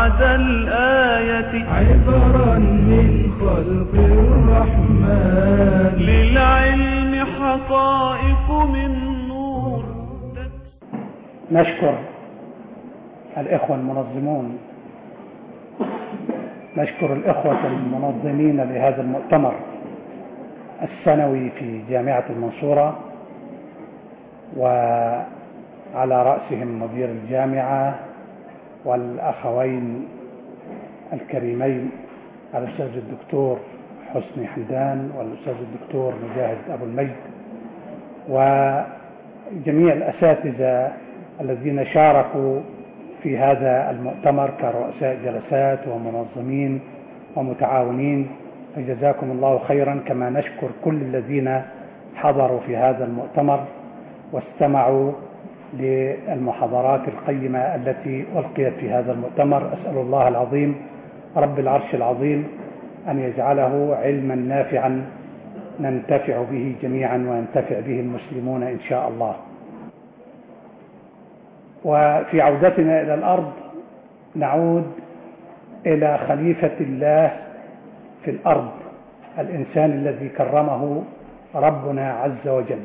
بعد الآية عبرا من خلق الرحمن للعلم حقائق من نور نشكر الإخوة المنظمون نشكر الإخوة المنظمين لهذا المؤتمر السنوي في جامعة المنصورة وعلى رأسهم مدير الجامعة والأخوين الكريمين الأستاذ الدكتور حسني حمدان والأستاذ الدكتور مجاهد أبو المجد وجميع الأساتذة الذين شاركوا في هذا المؤتمر كرؤساء جلسات ومنظمين ومتعاونين فجزاكم الله خيرا كما نشكر كل الذين حضروا في هذا المؤتمر واستمعوا للمحاضرات القيمة التي ألقيت في هذا المؤتمر أسأل الله العظيم رب العرش العظيم أن يجعله علما نافعا ننتفع به جميعا وينتفع به المسلمون إن شاء الله وفي عودتنا إلى الأرض نعود إلى خليفة الله في الأرض الإنسان الذي كرمه ربنا عز وجل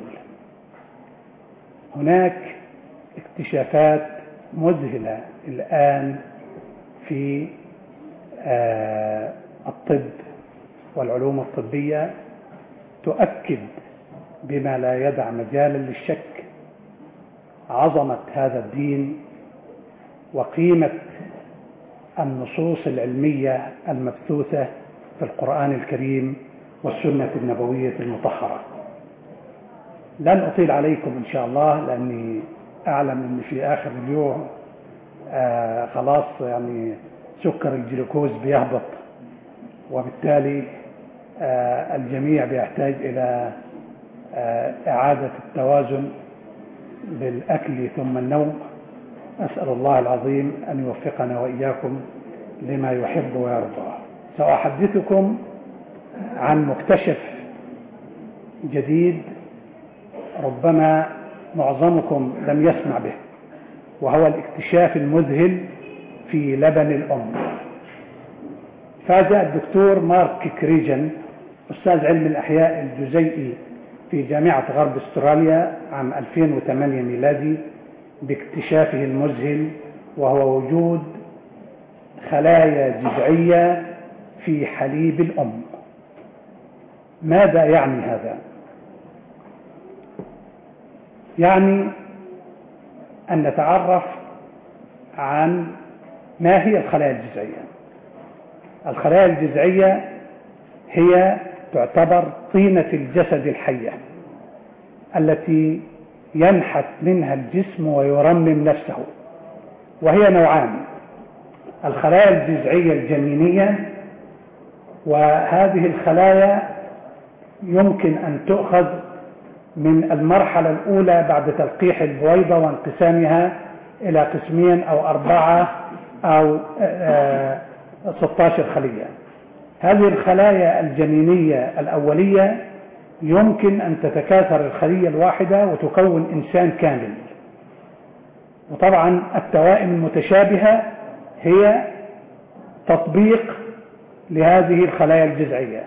هناك اكتشافات مذهلة الآن في آه الطب والعلوم الطبية تؤكد بما لا يدع مجالا للشك عظمة هذا الدين وقيمة النصوص العلمية المبثوثة في القرآن الكريم والسنة النبوية المطهرة لن أطيل عليكم إن شاء الله لأني أعلم أن في آخر اليوم آه خلاص يعني سكر الجلوكوز بيهبط وبالتالي آه الجميع بيحتاج إلى آه إعادة التوازن بالأكل ثم النوم أسأل الله العظيم أن يوفقنا وإياكم لما يحب ويرضى سأحدثكم عن مكتشف جديد ربما معظمكم لم يسمع به وهو الاكتشاف المذهل في لبن الأم فاز الدكتور مارك كريجن أستاذ علم الأحياء الجزيئي في جامعة غرب استراليا عام 2008 ميلادي باكتشافه المذهل وهو وجود خلايا جذعية في حليب الأم ماذا يعني هذا؟ يعني أن نتعرف عن ما هي الخلايا الجذعية الخلايا الجذعية هي تعتبر طينة الجسد الحية التي ينحت منها الجسم ويرمم نفسه وهي نوعان الخلايا الجذعية الجنينية وهذه الخلايا يمكن أن تؤخذ من المرحلة الأولى بعد تلقيح البويضة وانقسامها إلى قسمين أو أربعة أو 16 خلية هذه الخلايا الجنينية الأولية يمكن أن تتكاثر الخلية الواحدة وتكون إنسان كامل وطبعا التوائم المتشابهة هي تطبيق لهذه الخلايا الجذعية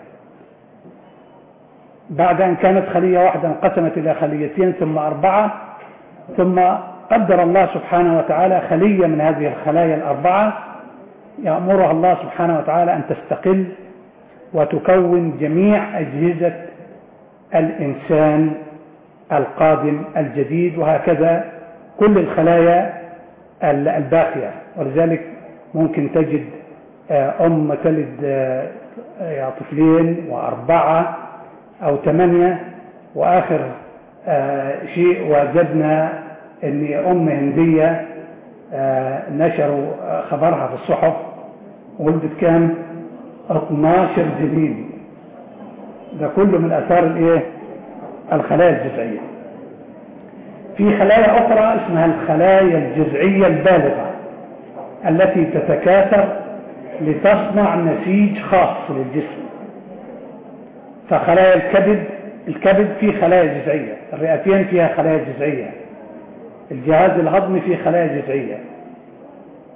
بعد أن كانت خلية واحدة انقسمت إلى خليتين ثم أربعة ثم قدر الله سبحانه وتعالى خلية من هذه الخلايا الأربعة يأمرها الله سبحانه وتعالى أن تستقل وتكون جميع أجهزة الإنسان القادم الجديد وهكذا كل الخلايا الباقية ولذلك ممكن تجد أم تلد طفلين وأربعة أو ثمانية وآخر شيء وجدنا أن أم هندية نشروا خبرها في الصحف ولدت كام 12 جنين ده كله من اثار الايه الخلايا الجذعيه في خلايا اخرى اسمها الخلايا الجذعيه البالغه التي تتكاثر لتصنع نسيج خاص للجسم فخلايا الكبد الكبد فيه خلايا جذعيه الرئتين فيها خلايا جذعيه الجهاز الهضمي فيه خلايا جذعيه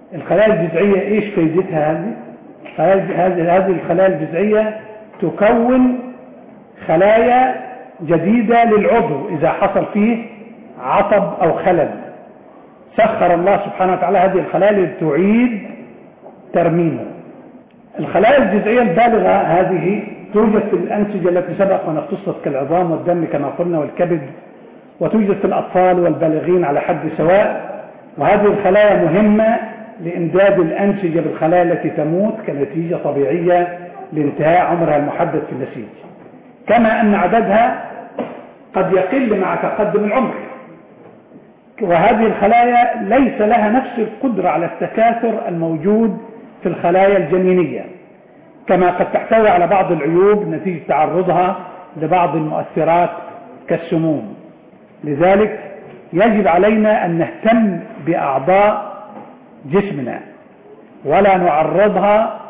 الخلايا الجذعية ايش فايدتها هذه هذه هذه الخلايا الجذعية تكون خلايا جديدة للعضو إذا حصل فيه عطب أو خلل سخر الله سبحانه وتعالى هذه الخلايا لتعيد ترميمه الخلايا الجذعية البالغة هذه توجد في الأنسجة التي سبق وأن اختصت كالعظام والدم كما قلنا والكبد وتوجد في الأطفال والبالغين على حد سواء وهذه الخلايا مهمة لإمداد الأنسجة بالخلايا التي تموت كنتيجة طبيعية لانتهاء عمرها المحدد في النسيج كما أن عددها قد يقل مع تقدم العمر وهذه الخلايا ليس لها نفس القدرة على التكاثر الموجود في الخلايا الجنينية كما قد تحتوي على بعض العيوب نتيجة تعرضها لبعض المؤثرات كالسموم لذلك يجب علينا أن نهتم بأعضاء جسمنا ولا نعرضها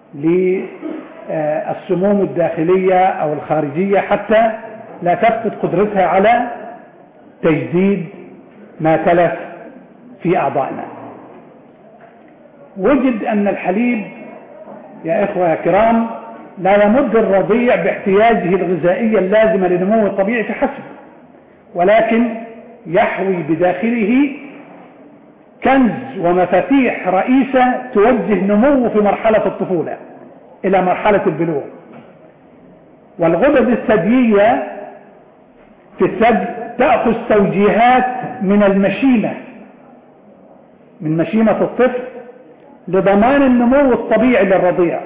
للسموم الداخلية أو الخارجية حتى لا تفقد قدرتها على تجديد ما تلف في أعضائنا وجد أن الحليب يا إخوة يا كرام لا يمد الرضيع باحتياجه الغذائي اللازم لنموه الطبيعي فحسب ولكن يحوي بداخله كنز ومفاتيح رئيسة توجه نموه في مرحلة الطفولة إلى مرحلة البلوغ والغدد الثديية في الثدي تأخذ توجيهات من المشيمة من مشيمة الطفل لضمان النمو الطبيعي للرضيع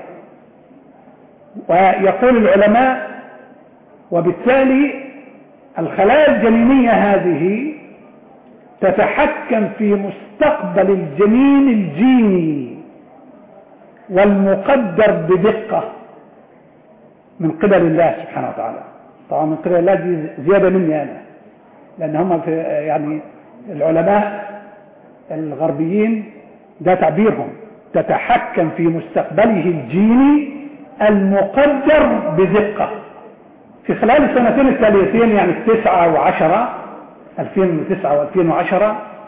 ويقول العلماء وبالتالي الخلايا الجنينية هذه تتحكم في مستقبل الجنين الجيني والمقدر بدقة من قبل الله سبحانه وتعالى طبعا من قبل الله دي زيادة مني أنا لأن هم في يعني العلماء الغربيين ده تعبيرهم تتحكم في مستقبله الجيني المقدر بدقة في خلال السنتين التاليتين يعني التسعة وعشرة 2009 و2010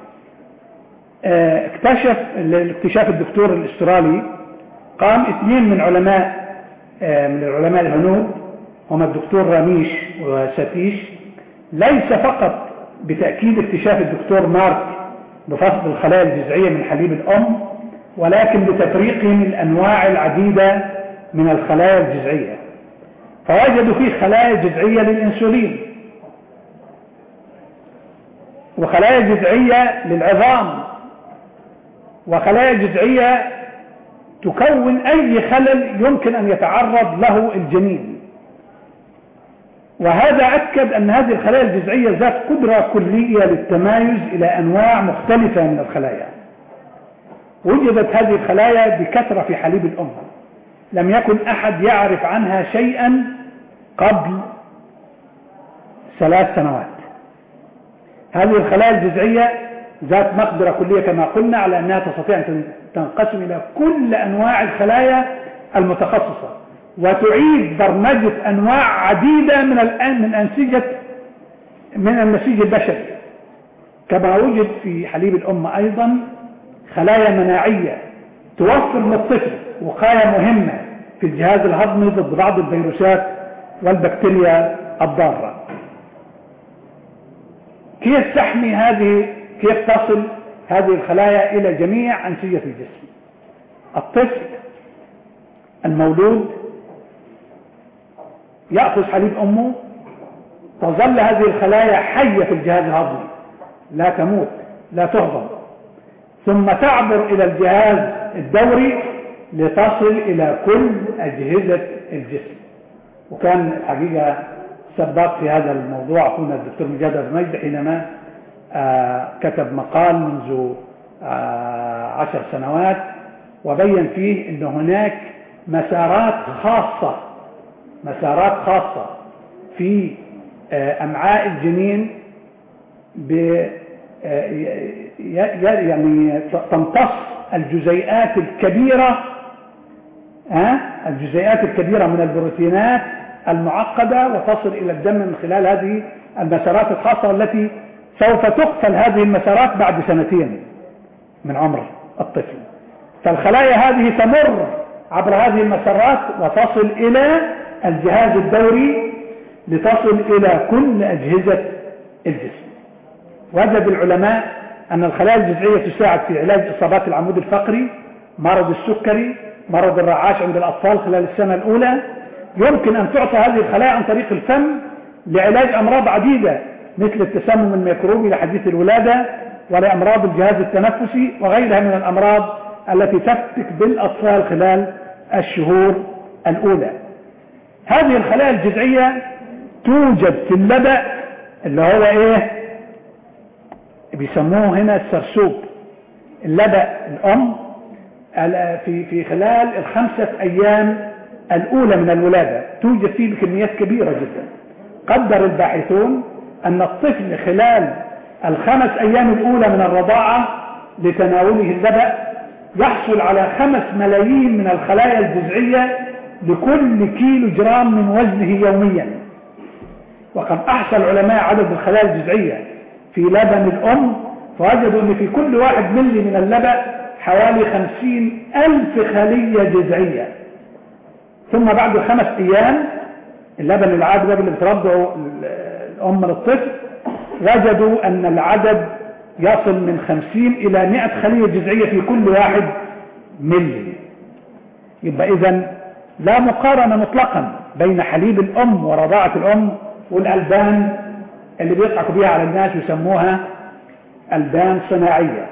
اكتشف الاكتشاف الدكتور الاسترالي قام اثنين من علماء من العلماء الهنود هما الدكتور راميش وساتيش ليس فقط بتأكيد اكتشاف الدكتور مارك بفصل الخلايا الجذعية من حليب الأم ولكن بتفريقهم الأنواع العديدة من الخلايا الجذعية فوجدوا فيه خلايا جذعية للإنسولين وخلايا جذعية للعظام وخلايا جذعية تكون أي خلل يمكن أن يتعرض له الجنين وهذا أكد أن هذه الخلايا الجذعية ذات قدرة كلية للتمايز إلى أنواع مختلفة من الخلايا وجدت هذه الخلايا بكثرة في حليب الأم لم يكن أحد يعرف عنها شيئا قبل ثلاث سنوات هذه الخلايا الجذعية ذات مقدرة كلية كما قلنا على أنها تستطيع أن تنقسم إلى كل أنواع الخلايا المتخصصة وتعيد برمجة أنواع عديدة من الآن من أنسجة من النسيج البشري كما وجد في حليب الأم أيضا خلايا مناعية توفر للطفل وقاية مهمة في الجهاز الهضمي ضد بعض الفيروسات والبكتيريا الضارة كيف تحمي هذه كيف تصل هذه الخلايا إلى جميع أنسجة الجسم الطفل المولود يأخذ حليب أمه تظل هذه الخلايا حية في الجهاز الهضمي لا تموت لا تهضم ثم تعبر إلى الجهاز الدوري لتصل إلى كل أجهزة الجسم وكان الحقيقة سباق في هذا الموضوع أخونا الدكتور مجاد المجد حينما آه كتب مقال منذ آه عشر سنوات وبين فيه أن هناك مسارات خاصة مسارات خاصة في آه أمعاء الجنين ب يعني تمتص الجزيئات الكبيرة ها الجزيئات الكبيرة من البروتينات المعقدة وتصل إلى الدم من خلال هذه المسارات الخاصة التي سوف تقتل هذه المسارات بعد سنتين من عمر الطفل فالخلايا هذه تمر عبر هذه المسارات وتصل إلى الجهاز الدوري لتصل إلى كل أجهزة الجسم وجد العلماء أن الخلايا الجذعية تساعد في علاج إصابات العمود الفقري مرض السكري مرض الرعاش عند الأطفال خلال السنة الأولى يمكن أن تعطى هذه الخلايا عن طريق الفم لعلاج أمراض عديدة مثل التسمم الميكروبي لحديث الولادة ولأمراض الجهاز التنفسي وغيرها من الأمراض التي تفتك بالأطفال خلال الشهور الأولى هذه الخلايا الجذعية توجد في اللبأ اللي هو ايه بيسموه هنا السرسوب اللبأ الأم في في خلال الخمسة أيام الأولى من الولادة توجد فيه بكميات كبيرة جدا قدر الباحثون أن الطفل خلال الخمس أيام الأولى من الرضاعة لتناوله اللبأ يحصل على خمس ملايين من الخلايا الجذعية لكل كيلو جرام من وزنه يوميا وقد أحصى العلماء عدد الخلايا الجذعية في لبن الأم فوجدوا أن في كل واحد ملي من اللبن حوالي خمسين ألف خلية جذعية ثم بعد خمس أيام اللبن العادي ده اللي بترضعه الأم للطفل وجدوا أن العدد يصل من خمسين إلى مئة خلية جذعية في كل واحد ملي يبقى إذا لا مقارنة مطلقا بين حليب الأم ورضاعة الأم والألبان اللي بيضحكوا بيها على الناس يسموها ألبان صناعية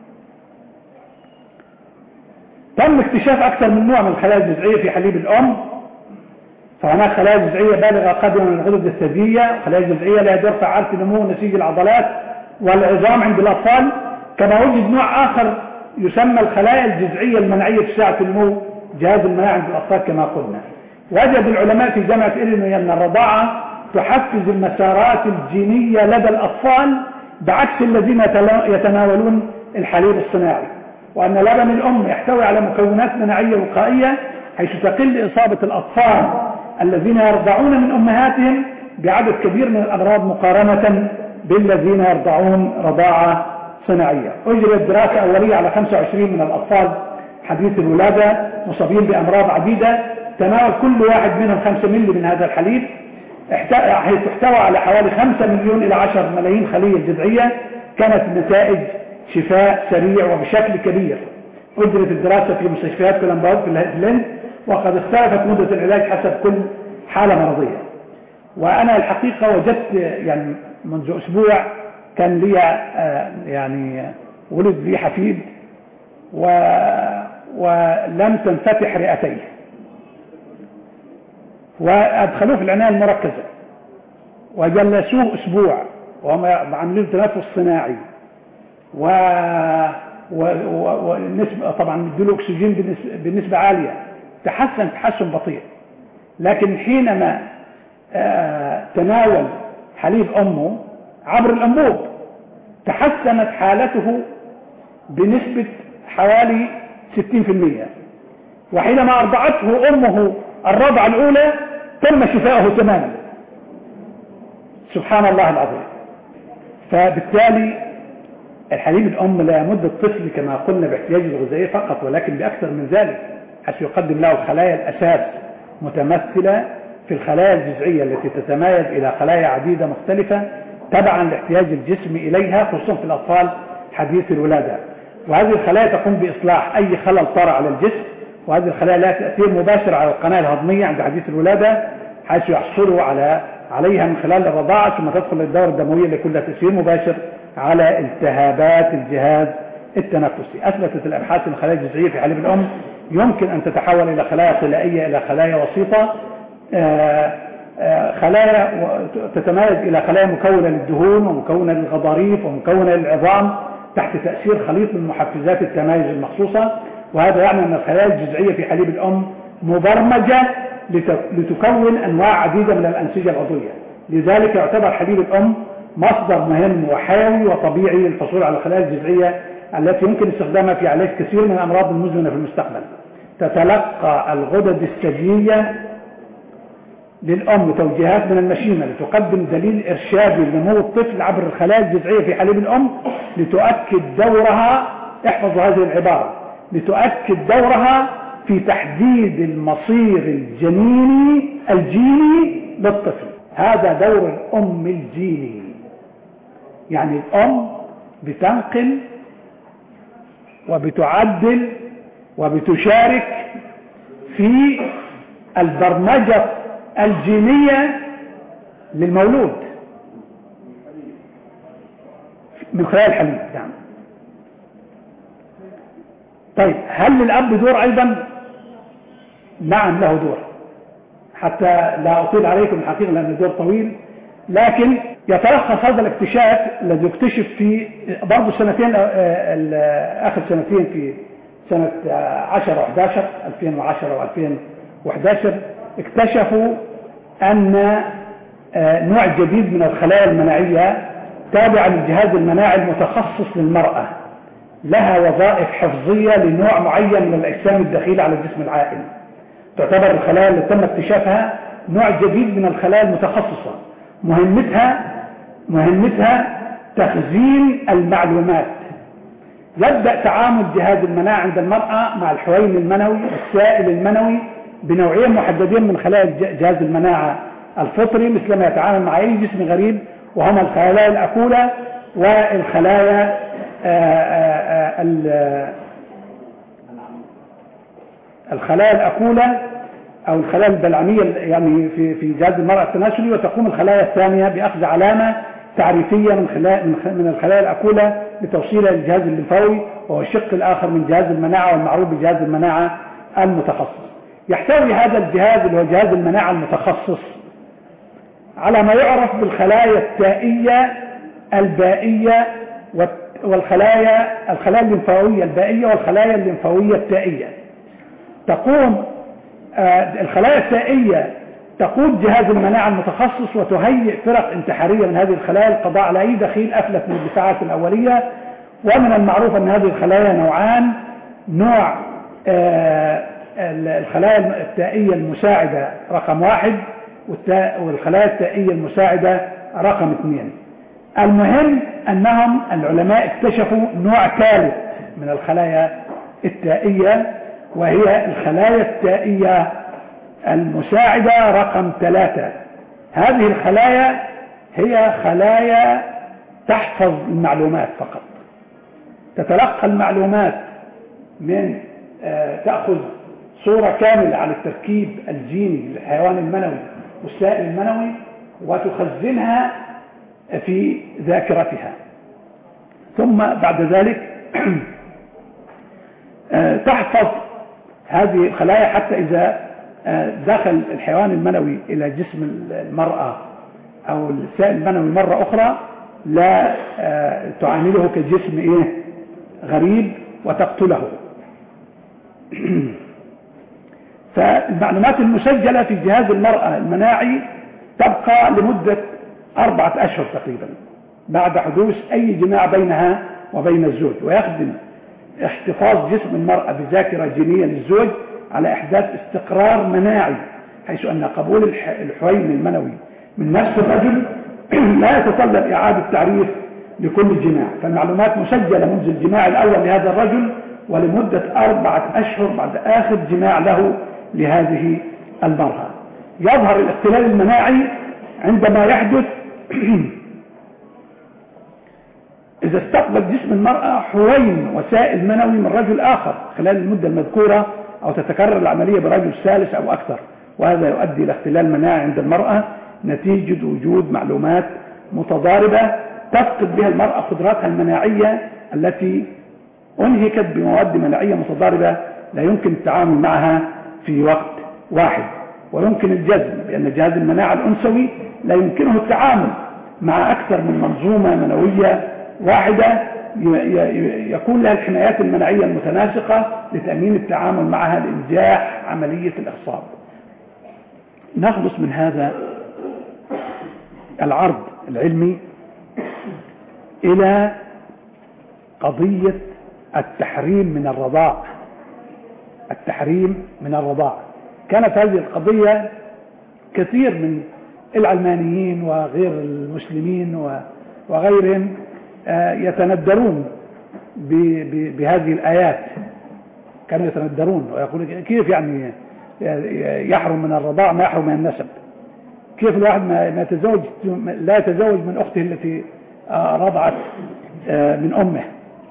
تم اكتشاف أكثر من نوع من الخلايا الجذعية في حليب الأم فهناك خلايا جذعية بالغة قادمة من الغدد الثديية خلايا جذعية لا يدور فعال في نمو نسيج العضلات والعظام عند الأطفال كما وجد نوع آخر يسمى الخلايا الجذعية المناعية في ساعة النمو جهاز المناعة عند الأطفال كما قلنا وجد العلماء في جامعة إلينوي أن الرضاعة تحفز المسارات الجينية لدى الأطفال بعكس الذين يتناولون الحليب الصناعي وأن لبن الأم يحتوي على مكونات مناعية وقائية حيث تقل إصابة الأطفال الذين يرضعون من أمهاتهم بعدد كبير من الأمراض مقارنة بالذين يرضعون رضاعة صناعية أجرت دراسة أولية على 25 من الأطفال حديث الولادة مصابين بأمراض عديدة تناول كل واحد منهم 5 ملي من هذا الحليب حيث احتوى على حوالي 5 مليون إلى 10 ملايين خلية جذعية كانت النتائج شفاء سريع وبشكل كبير أجرت الدراسة في مستشفيات كولمباود في الهند وقد اختلفت مدة العلاج حسب كل حالة مرضية وأنا الحقيقة وجدت يعني منذ أسبوع كان لي يعني ولد لي حفيد و ولم تنفتح رئتيه وأدخلوه في العناية المركزة وجلسوه أسبوع وهم عاملين تنفس صناعي و والنسبة طبعا ادوا اكسجين بنسبة, بنسبة عالية تحسن تحسن بطيء لكن حينما آه تناول حليب امه عبر الانبوب تحسنت حالته بنسبة حوالي 60% وحينما ارضعته امه الرضعة الاولى تم شفاؤه تماما سبحان الله العظيم فبالتالي الحليب الأم لا يمد الطفل كما قلنا باحتياجه الغذائي فقط ولكن بأكثر من ذلك حيث يقدم له خلايا الأساس متمثلة في الخلايا الجذعية التي تتمايز إلى خلايا عديدة مختلفة تبعا لاحتياج الجسم إليها خصوصا في الأطفال حديث الولادة وهذه الخلايا تقوم بإصلاح أي خلل طرأ على الجسم وهذه الخلايا لها تأثير مباشر على القناة الهضمية عند حديث الولادة حيث يحصلوا على عليها من خلال الرضاعة ثم تدخل الدورة الدموية اللي كلها تأثير مباشر على التهابات الجهاز التنفسي أثبتت الأبحاث أن الخلايا الجذعية في حليب الأم يمكن أن تتحول إلى خلايا طلائية إلى خلايا وسيطة آآ آآ خلايا تتميز إلى خلايا مكونة للدهون ومكونة للغضاريف ومكونة للعظام تحت تأثير خليط من محفزات التمايز المخصوصة وهذا يعني أن الخلايا الجذعية في حليب الأم مبرمجة لتكون أنواع عديدة من الأنسجة العضوية لذلك يعتبر حليب الأم مصدر مهم وحيوي وطبيعي للحصول على الخلايا الجذعية التي يمكن استخدامها في علاج كثير من الأمراض المزمنة في المستقبل تتلقى الغدد الثديية للأم توجيهات من المشيمة لتقدم دليل إرشادي لنمو الطفل عبر الخلايا الجذعية في حليب الأم لتؤكد دورها احفظوا هذه العبارة لتؤكد دورها في تحديد المصير الجنيني الجيني للطفل هذا دور الأم الجيني يعني الأم بتنقل وبتعدل وبتشارك في البرمجة الجينية للمولود من خلال الحليب نعم طيب هل للأب دور أيضا نعم له دور حتى لا أطيل عليكم الحقيقة لأن الدور طويل لكن يتلخص هذا الاكتشاف الذي اكتشف في برضه السنتين آخر سنتين في سنة 10 و11 2010 و2011 اكتشفوا أن نوع جديد من الخلايا المناعية تابعة للجهاز المناعي المتخصص للمرأة لها وظائف حفظية لنوع معين من الأجسام الدخيلة على الجسم العائل تعتبر الخلايا اللي تم اكتشافها نوع جديد من الخلايا المتخصصة مهمتها مهمتها تخزين المعلومات يبدأ تعامل جهاز المناعة عند المرأة مع الحوين المنوي والسائل المنوي بنوعين محددين من خلايا جهاز المناعة الفطري مثلما يتعامل مع أي جسم غريب وهما الخلايا الأكولة والخلايا الخلايا الأكولة أو الخلايا البلعمية يعني في في جهاز المرأة التناسلي وتقوم الخلايا الثانية بأخذ علامة تعريفية من خلايا من الخلايا الأكولة لتوصيلها للجهاز الليمفاوي وهو الشق الآخر من جهاز المناعة والمعروف بجهاز المناعة المتخصص يحتوي هذا الجهاز اللي هو جهاز المناعة المتخصص على ما يعرف بالخلايا التائية البائية والخلايا الخلايا الليمفاوية البائية والخلايا الليمفاوية التائية تقوم الخلايا التائية تقود جهاز المناعة المتخصص وتهيئ فرق انتحارية من هذه الخلايا للقضاء على أي دخيل أفلت من الدفاعات الأولية ومن المعروف أن هذه الخلايا نوعان نوع الخلايا التائية المساعدة رقم واحد والخلايا التائية المساعدة رقم اثنين المهم أنهم العلماء اكتشفوا نوع ثالث من الخلايا التائية وهي الخلايا التائية المساعدة رقم ثلاثة هذه الخلايا هي خلايا تحفظ المعلومات فقط تتلقى المعلومات من تأخذ صورة كاملة عن التركيب الجيني للحيوان المنوي والسائل المنوي وتخزنها في ذاكرتها ثم بعد ذلك تحفظ هذه الخلايا حتى إذا دخل الحيوان المنوي إلى جسم المرأة أو السائل المنوي مرة أخرى لا تعامله كجسم إيه غريب وتقتله فالمعلومات المسجلة في جهاز المرأة المناعي تبقى لمدة أربعة أشهر تقريبا بعد حدوث أي جماع بينها وبين الزوج ويخدم احتفاظ جسم المرأة بذاكرة جينية للزوج على إحداث استقرار مناعي حيث أن قبول الحوين المنوي من نفس الرجل لا يتطلب إعادة تعريف لكل جماع فالمعلومات مسجلة منذ الجماع الأول لهذا الرجل ولمدة أربعة أشهر بعد آخر جماع له لهذه المرأة يظهر الاختلال المناعي عندما يحدث إذا استقبل جسم المرأة حوين وسائل منوي من رجل آخر خلال المدة المذكورة أو تتكرر العملية برجل ثالث أو أكثر وهذا يؤدي إلى اختلال مناعي عند المرأة نتيجة وجود معلومات متضاربة تفقد بها المرأة قدراتها المناعية التي أنهكت بمواد مناعية متضاربة لا يمكن التعامل معها في وقت واحد ويمكن الجزم بأن جهاز المناعة الأنثوي لا يمكنه التعامل مع أكثر من منظومة منوية واحدة يكون لها الحمايات المناعية المتناسقة لتأمين التعامل معها لإنجاح عملية الإخصاب نخلص من هذا العرض العلمي إلى قضية التحريم من الرضاع التحريم من الرضاع كانت هذه القضية كثير من العلمانيين وغير المسلمين وغيرهم يتندرون بهذه الآيات كانوا يتندرون ويقولون كيف يعني يحرم من الرضاع ما يحرم من النسب كيف الواحد ما ما يتزوج لا يتزوج من أخته التي آه، رضعت آه، من أمه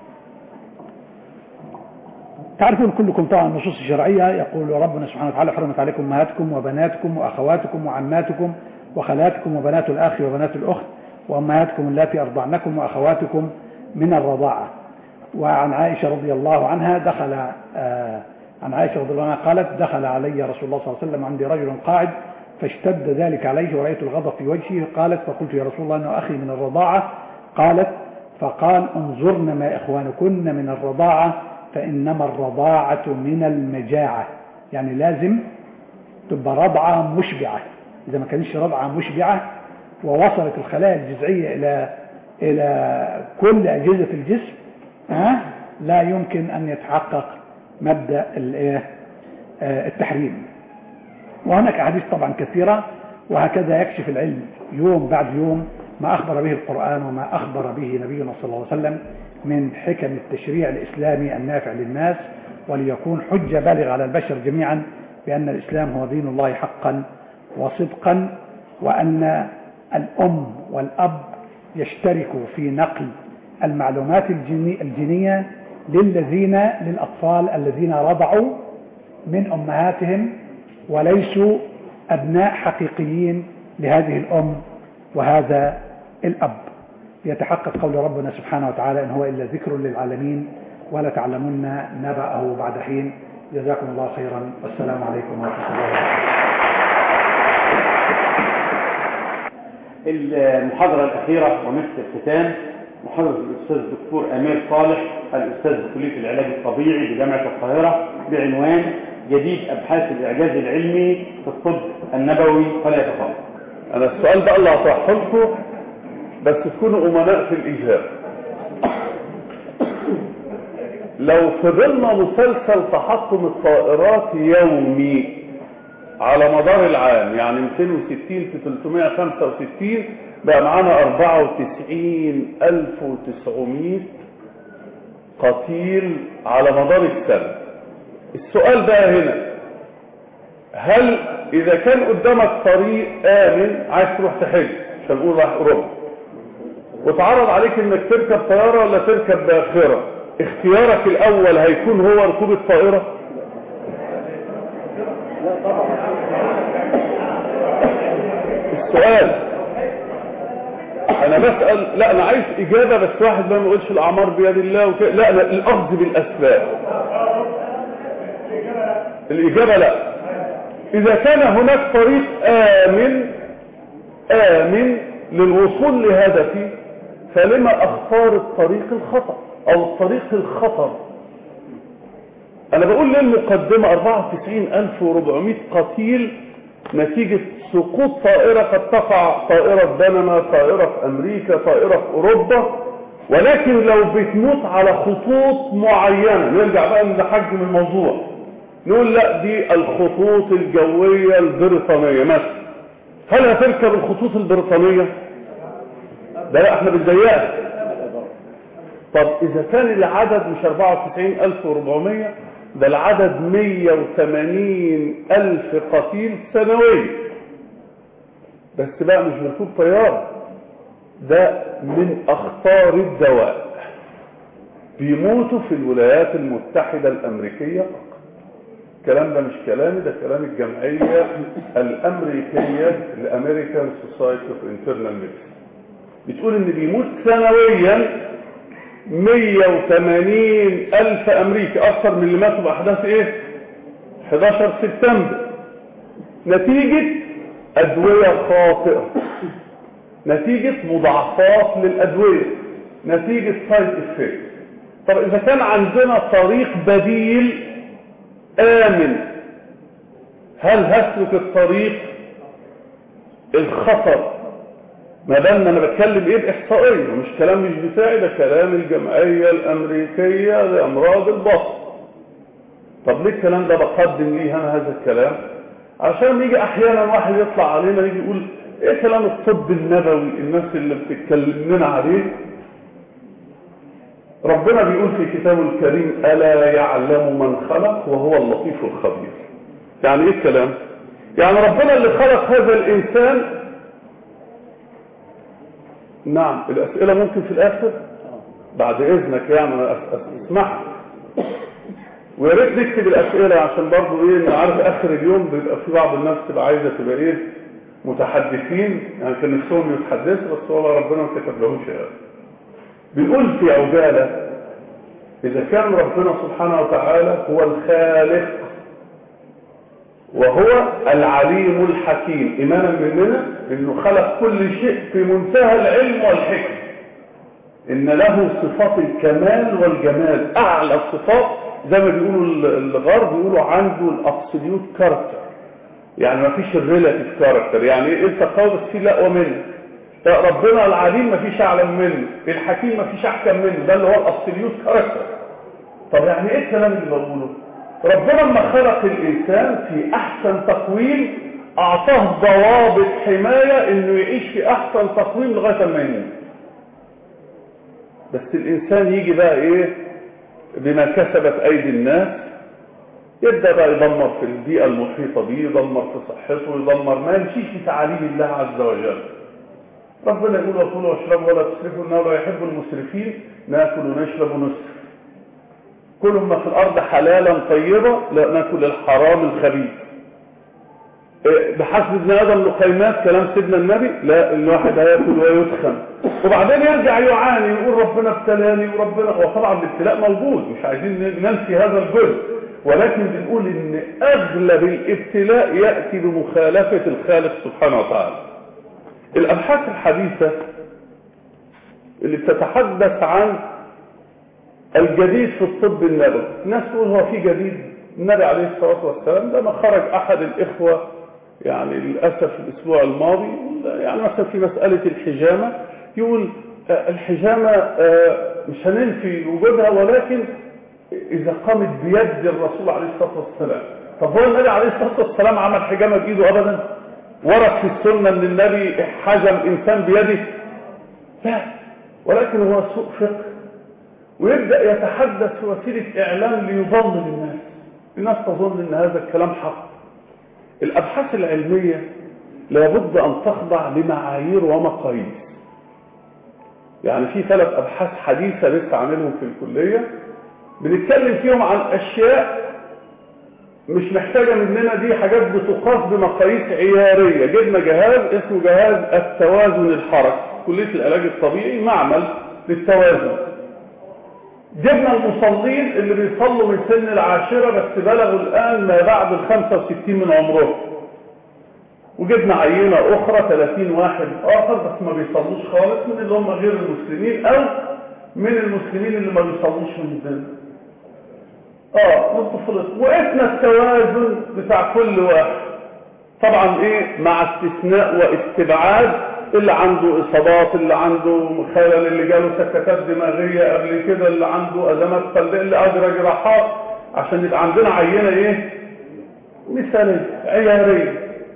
تعرفون كلكم طبعا النصوص الشرعية يقول ربنا سبحانه وتعالى حرمت عليكم أمهاتكم وبناتكم وأخواتكم وعماتكم وخالاتكم وبنات الأخ وبنات الأخت وأمهاتكم اللاتي أرضعنكم وأخواتكم من الرضاعة وعن عائشة رضي الله عنها دخل آه، عن عائشة رضي الله عنها قالت دخل علي رسول الله صلى الله عليه وسلم عندي رجل قاعد فاشتد ذلك عليه ورأيت الغضب في وجهه قالت فقلت يا رسول الله أنه أخي من الرضاعة قالت فقال انظرن ما إخوانكن من الرضاعة فإنما الرضاعة من المجاعة يعني لازم تبقى رضعة مشبعة إذا ما كانش رضعة مشبعة ووصلت الخلايا الجذعية إلى إلى كل أجهزة الجسم ها لا يمكن أن يتحقق مبدأ الإيه؟ آه، التحريم وهناك أحاديث طبعا كثيرة وهكذا يكشف العلم يوم بعد يوم ما أخبر به القرآن وما أخبر به نبينا صلى الله عليه وسلم من حكم التشريع الإسلامي النافع للناس وليكون حجة بالغة على البشر جميعا بأن الإسلام هو دين الله حقا وصدقا وأن الأم والأب يشتركوا في نقل المعلومات الجيني- الجينية للذين للأطفال الذين رضعوا من أمهاتهم وليسوا أبناء حقيقيين لهذه الأم وهذا الأب يتحقق قول ربنا سبحانه وتعالى إن هو إلا ذكر للعالمين ولا تعلمن نبأه بعد حين جزاكم الله خيرا والسلام عليكم ورحمة الله وبركاته المحاضرة الأخيرة ومثل الختام محاضرة الأستاذ الدكتور أمير صالح الأستاذ بكلية العلاج الطبيعي بجامعة القاهرة بعنوان جديد أبحاث الإعجاز العلمي في الطب النبوي فليتفضل. انا السؤال بقى اللي هطرحه لكم بس تكونوا امناء في الاجابه لو فضلنا مسلسل تحطم الطائرات يومي على مدار العام يعني 260 في 365 بقى معانا 94900 قتيل على مدار السنة السؤال بقى هنا هل اذا كان قدامك طريق امن عايز تروح تحج عشان نقول راح اوروبا وتعرض عليك انك تركب طيارة ولا تركب باخرة اختيارك الاول هيكون هو ركوب الطائرة السؤال انا بسأل لا انا عايز اجابة بس واحد ما يقولش الاعمار بيد الله وكده لا لا الاخذ بالاسباب الاجابة لا اذا كان هناك طريق امن امن للوصول لهدفي فلما اختار الطريق الخطأ او الطريق الخطر انا بقول للمقدمة 94400 قتيل نتيجة سقوط طائرة قد تقع طائرة بنما طائرة في امريكا طائرة في اوروبا ولكن لو بتموت على خطوط معينة نرجع بقى نحجم الموضوع نقول لا دي الخطوط الجوية البريطانية مثلا هل هتركب الخطوط البريطانية ده لا احنا بنزيقها طب اذا كان العدد مش 94400 ده العدد 180 الف قتيل سنويا بس بقى مش مركوب طيارة ده من اخطار الدواء بيموتوا في الولايات المتحدة الامريكية فقط الكلام ده مش كلامي ده كلام الجمعية الامريكية الامريكان سوسايتي اوف انترنال ميديسين بتقول ان بيموت سنويا 180 الف امريكي اكثر من اللي ماتوا باحداث ايه 11 سبتمبر نتيجة ادوية خاطئة نتيجة مضاعفات للادوية نتيجة سايد افكت طب اذا كان عندنا طريق بديل امن هل هسلك الطريق الخطر ما دام انا بتكلم ايه باحصائيه مش كلام مش بتاعي ده كلام الجمعيه الامريكيه لامراض البطن طب ليه الكلام ده بقدم ليه انا هذا الكلام عشان يجي احيانا واحد يطلع علينا يجي يقول ايه كلام الطب النبوي الناس اللي بتتكلم لنا عليه ربنا بيقول في كتابه الكريم ألا يعلم من خلق وهو اللطيف الخبير يعني ايه الكلام يعني ربنا اللي خلق هذا الإنسان نعم الأسئلة ممكن في الآخر بعد إذنك يعني أنا أس- أس- اسمح ويا ريت نكتب الأسئلة عشان برضه إيه أنا عارف آخر اليوم بيبقى في بعض الناس تبقى عايزة تبقى إيه متحدثين يعني كان نفسهم يتحدثوا بس والله ربنا ما كتب لهمش هذا بنقول في عجالة إذا كان ربنا سبحانه وتعالى هو الخالق وهو العليم الحكيم إيمانا مننا إنه خلق كل شيء في منتهى العلم والحكم إن له صفات الكمال والجمال أعلى الصفات زي ما بيقولوا ال- الغرب بيقولوا عنده الابسوليوت كاركتر يعني ما فيش الريلاتيف كاركتر يعني انت قوي بس في لا منه لا ربنا العليم ما فيش اعلم منه الحكيم ما فيش احكم منه ده اللي هو الابسوليوت كاركتر طب يعني ايه الكلام اللي بقوله ربنا لما خلق الانسان في احسن تقويم اعطاه ضوابط حمايه انه يعيش في احسن تقويم لغايه ما يموت بس الانسان يجي بقى ايه بما كسبت ايدي الناس يبدا بقى يدمر في البيئه المحيطه به يدمر في صحته يدمر ما يمشيش في تعاليم الله عز وجل ربنا يقول وكلوا واشربوا ولا تسرفوا انه لا يحب المسرفين ناكل ونشرب ونسرف كل ما في الارض حلالا طيبا لا ناكل الحرام الخبيث إيه، بحسب ابن ادم لقيمات كلام سيدنا النبي لا الواحد هياكل ويدخن وبعدين يرجع يعاني يقول ربنا ابتلاني وربنا وطبعا الابتلاء موجود مش عايزين ننسي هذا الجزء ولكن بنقول ان اغلب الابتلاء ياتي بمخالفه الخالق سبحانه وتعالى الابحاث الحديثه اللي بتتحدث عن الجديد في الطب النبوي الناس تقول هو في جديد النبي عليه الصلاة والسلام لما خرج أحد الإخوة يعني للأسف الأسبوع الماضي يعني مثلا في مسألة الحجامة يقول آه، الحجامة آه، مش هننفي وجودها ولكن إذا قامت بيد الرسول عليه الصلاة والسلام طب هو النبي عليه الصلاة والسلام عمل حجامة بإيده أبدا ورد في السنة أن النبي حجم إنسان بيده لا ولكن هو سوء فقه ويبدأ يتحدث في وسيلة إعلام ليضلل الناس الناس تظن أن هذا الكلام حق الأبحاث العلمية لابد أن تخضع لمعايير ومقاييس يعني في ثلاث أبحاث حديثة لسه عاملهم في الكلية بنتكلم فيهم عن أشياء مش محتاجة مننا دي حاجات بتقاس بمقاييس عيارية جبنا جهاز اسمه جهاز التوازن الحركي كلية العلاج الطبيعي معمل للتوازن جبنا المصلين اللي بيصلوا من سن العاشرة بس بلغوا الآن ما بعد الخمسة وستين من عمرهم وجبنا عينة أخرى 30 واحد آخر بس ما بيصلوش خالص من اللي هم غير المسلمين أو من المسلمين اللي ما بيصلوش من الدين اه من طفولتهم وقفنا التوازن بتاع كل واحد طبعا ايه مع استثناء واستبعاد اللي عنده اصابات اللي عنده خلل اللي جاله سكتات دماغيه قبل كده اللي عنده ازمات قلبيه اللي اجرى جراحات عشان يبقى عندنا عينه ايه مثاليه عياريه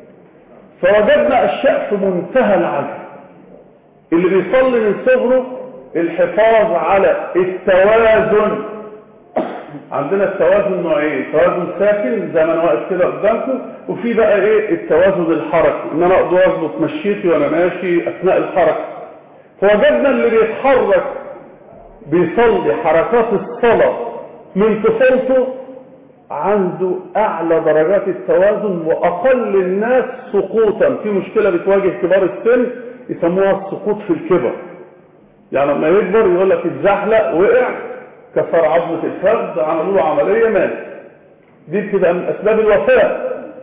فوجدنا اشياء في منتهى العجب اللي بيصلي من صغره الحفاظ على التوازن عندنا التوازن نوعين توازن ساكن زي ما انا واقف كده قدامكم وفي بقى ايه التوازن الحركي ان انا اقدر اظبط مشيتي وانا ماشي اثناء الحركه فوجدنا اللي بيتحرك بيصلي حركات الصلاه من طفولته عنده اعلى درجات التوازن واقل الناس سقوطا في مشكله بتواجه كبار السن يسموها السقوط في الكبر يعني لما يكبر يقول لك اتزحلق وقع كسر عظمة الفخذ عملوا له عملية مات دي بتبقى من أسباب الوفاة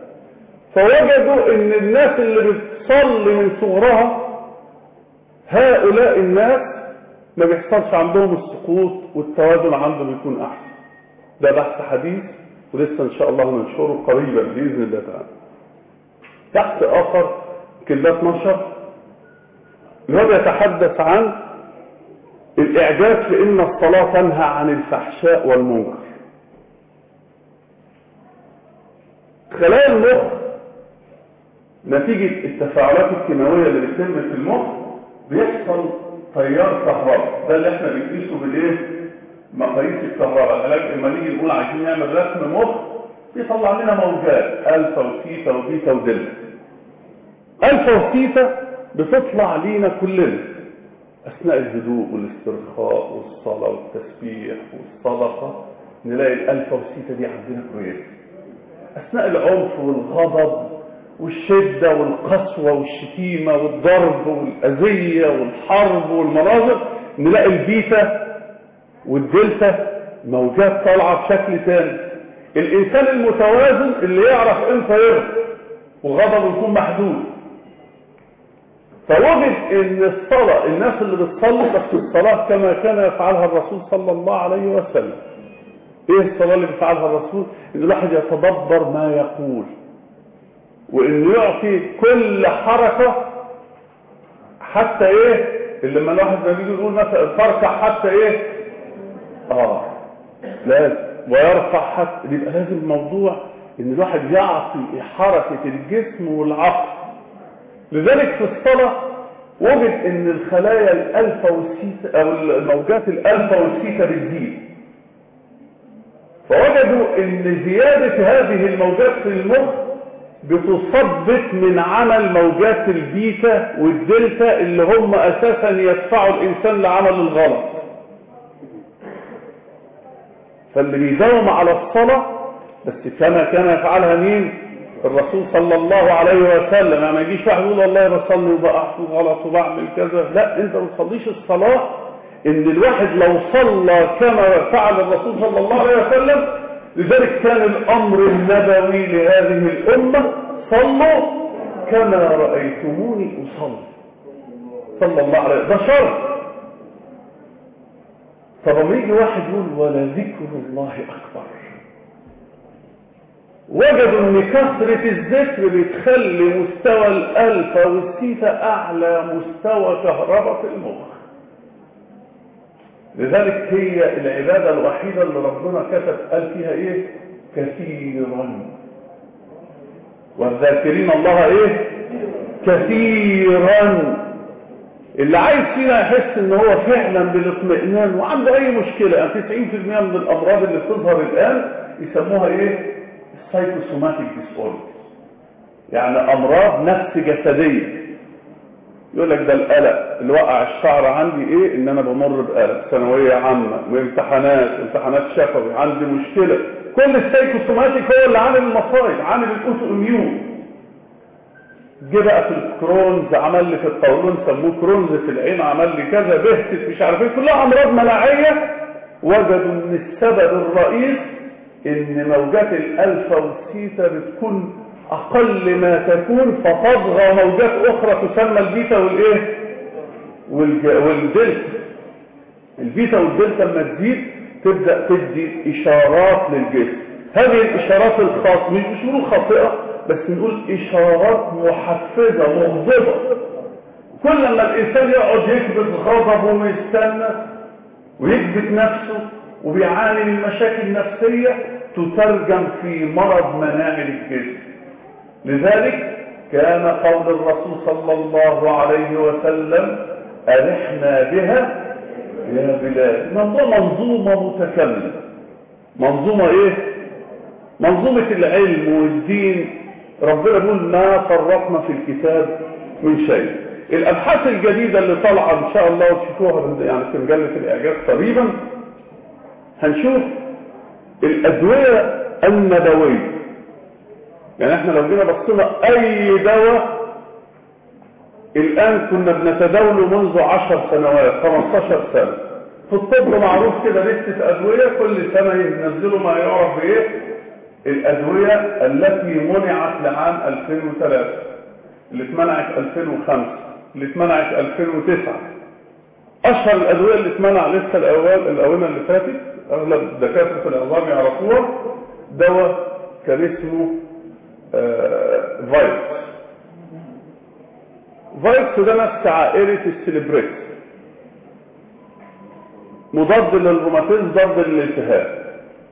فوجدوا ان الناس اللي بتصلي من صغرها هؤلاء الناس ما بيحصلش عندهم السقوط والتوازن عنده بيكون احسن ده بحث حديث ولسه ان شاء الله ننشره قريبا باذن الله تعالى بحث اخر كلات نشر اللي هو بيتحدث عن الإعجاز في إن الصلاة تنهى عن الفحشاء والمنكر خلايا المخ نتيجة التفاعلات الكيماوية اللي بتتم في المخ بيحصل تيار كهرباء ده اللي احنا بنقيسه بالايه مقاييس الكهرباء العلاج لما نيجي نقول عايزين نعمل رسم مخ بيطلع لنا موجات الفا وثيتا وبيتا ودلتا الفا وثيتا بتطلع لينا كلنا اثناء الهدوء والاسترخاء والصلاه والتسبيح والصدقه نلاقي الالفا والثيتا دي عندنا كويسه اثناء العنف والغضب والشده والقسوه والشتيمه والضرب والاذيه والحرب والمناظر نلاقي البيتا والدلتا موجات طالعه بشكل ثاني الانسان المتوازن اللي يعرف امتى يغضب وغضبه يكون محدود فوجد ان الصلاة الناس اللي بتصلي بس الصلاة كما كان يفعلها الرسول صلى الله عليه وسلم ايه الصلاة اللي بيفعلها الرسول ان الواحد يتدبر ما يقول وانه يعطي كل حركة حتى ايه اللي لما الواحد ما بيجي يقول مثلا تركع حتى ايه اه لازم ويرفع حتى يبقى لازم الموضوع ان الواحد يعطي حركة الجسم والعقل لذلك في الصلاة وجد ان الخلايا الالفا والسيتا او الموجات الالفا والسيتا بتزيد فوجدوا ان زيادة هذه الموجات في المخ بتثبت من عمل موجات البيتا والدلتا اللي هم اساسا يدفعوا الانسان لعمل الغلط فاللي بيداوم على الصلاة بس كما كان يفعلها مين الرسول صلى الله عليه وسلم ما يجيش واحد يقول والله بصلي وبقع في غلط وبعمل كذا لا انت ما تصليش الصلاة ان الواحد لو صلى كما فعل الرسول صلى الله عليه وسلم لذلك كان الامر النبوي لهذه الامة صلوا كما رأيتموني اصلي صلى الله عليه وسلم ده شرط طب لما يجي واحد يقول ولذكر الله اكبر وجدوا ان كثرة الذكر بتخلي مستوى الالفا والسيتا اعلى مستوى كهرباء المخ لذلك هي العبادة الوحيدة اللي ربنا كتب قال فيها ايه كثيرا والذاكرين الله ايه كثيرا اللي عايز فينا يحس ان هو فعلا بالاطمئنان وعنده اي مشكلة يعني 90% من الامراض اللي بتظهر الان يسموها ايه سايكوسوماتيك ديسوردر يعني امراض نفس جسديه يقول لك ده القلق اللي وقع الشعر عندي ايه ان انا بمر بقلق ثانويه عامه وامتحانات امتحانات شفوي عندي مشكله كل السايكوسوماتيك هو اللي عامل المصايب عامل الاوتو اميون جه بقى في الكرونز عمل لي في القولون سموه كرونز في العين عمل لي كذا بهتت مش عارف ايه كلها امراض مناعيه وجدوا ان السبب الرئيس ان موجات الالفا والثيتا بتكون اقل ما تكون فتطغى موجات اخرى تسمى البيتا والايه والج... والدلتا البيتا والدلتا لما تزيد تبدا تدي اشارات للجسم هذه الاشارات الخاصه مش مش نقول خاطئه بس نقول اشارات محفزه مغضبه كل ما الانسان يقعد يكبت غضبه ويستنى ويكبت نفسه وبيعاني من مشاكل نفسية تترجم في مرض مناعي للجسم لذلك كان قول الرسول صلى الله عليه وسلم أرحنا بها يا بلاد موضوع منظومة متكاملة منظومة ايه منظومة العلم والدين ربنا يقول ما فرطنا في الكتاب من شيء الابحاث الجديدة اللي طالعة ان شاء الله وتشوفوها يعني في مجلة الاعجاز قريبا هنشوف الادوية النبوية يعني احنا لو جينا بصينا اي دواء الان كنا بنتداوله منذ عشر سنوات 15 سنة في الطب معروف كده لستة ادوية كل سنة ينزلوا ما يعرف بايه الادوية التي منعت لعام 2003 اللي اتمنعت 2005 اللي اتمنعت 2009 اشهر الادوية اللي اتمنع لسه الاول الاونه اللي فاتت اغلب دكاترة العظام يعرفوها دواء كان اسمه آه فايروس فايروس ده نفس عائلة السليبريت مضاد للروماتيزم ضد للالتهاب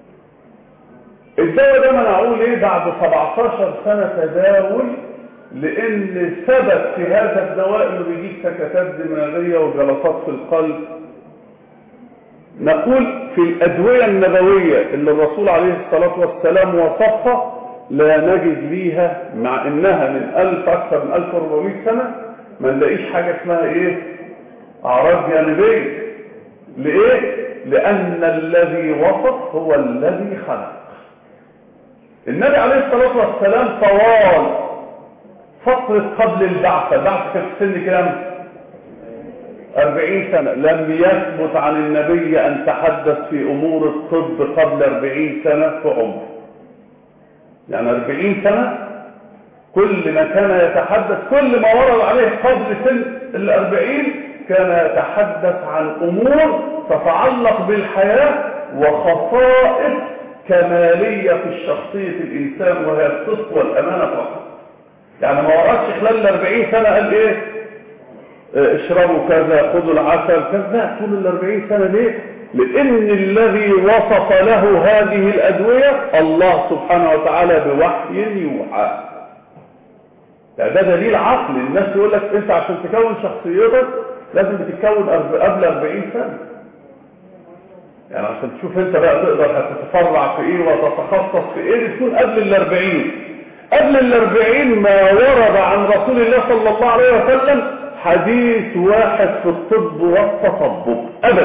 الدواء ده منعوه ليه بعد 17 سنة تداول لان ثبت في هذا الدواء انه بيجيب سكتات دماغية وجلطات في القلب نقول في في الأدوية النبوية اللي الرسول عليه الصلاة والسلام وصفها لا نجد ليها مع انها من ألف أكثر من 1400 سنة ما نلاقيش حاجة اسمها ايه أعراض جانبية لإيه؟ لأن الذي وصف هو الذي خلق النبي عليه الصلاة والسلام طوال فترة قبل البعثة البعثة كانت في سن كام؟ أربعين سنة لم يثبت عن النبي أن تحدث في أمور الطب قبل أربعين سنة في عمره يعني أربعين سنة كل ما كان يتحدث كل ما ورد عليه قبل سن الأربعين كان يتحدث عن أمور تتعلق بالحياة وخصائص كمالية في الشخصية الإنسان وهي الصدق والأمانة فقط يعني ما وردش خلال الأربعين سنة قال إيه اشربوا كذا خذوا العسل كذا طول الأربعين سنة ليه لأن الذي وصف له هذه الأدوية الله سبحانه وتعالى بوحي يوحى ده دليل عقل الناس يقول لك انت عشان تكون شخصيتك لازم تتكون قبل 40 سنة يعني عشان تشوف انت بقى تقدر هتتفرع في ايه وتتخصص في ايه تكون قبل الاربعين قبل الاربعين ما ورد عن رسول الله صلى الله عليه وسلم حديث واحد في الطب والتصبب ابدا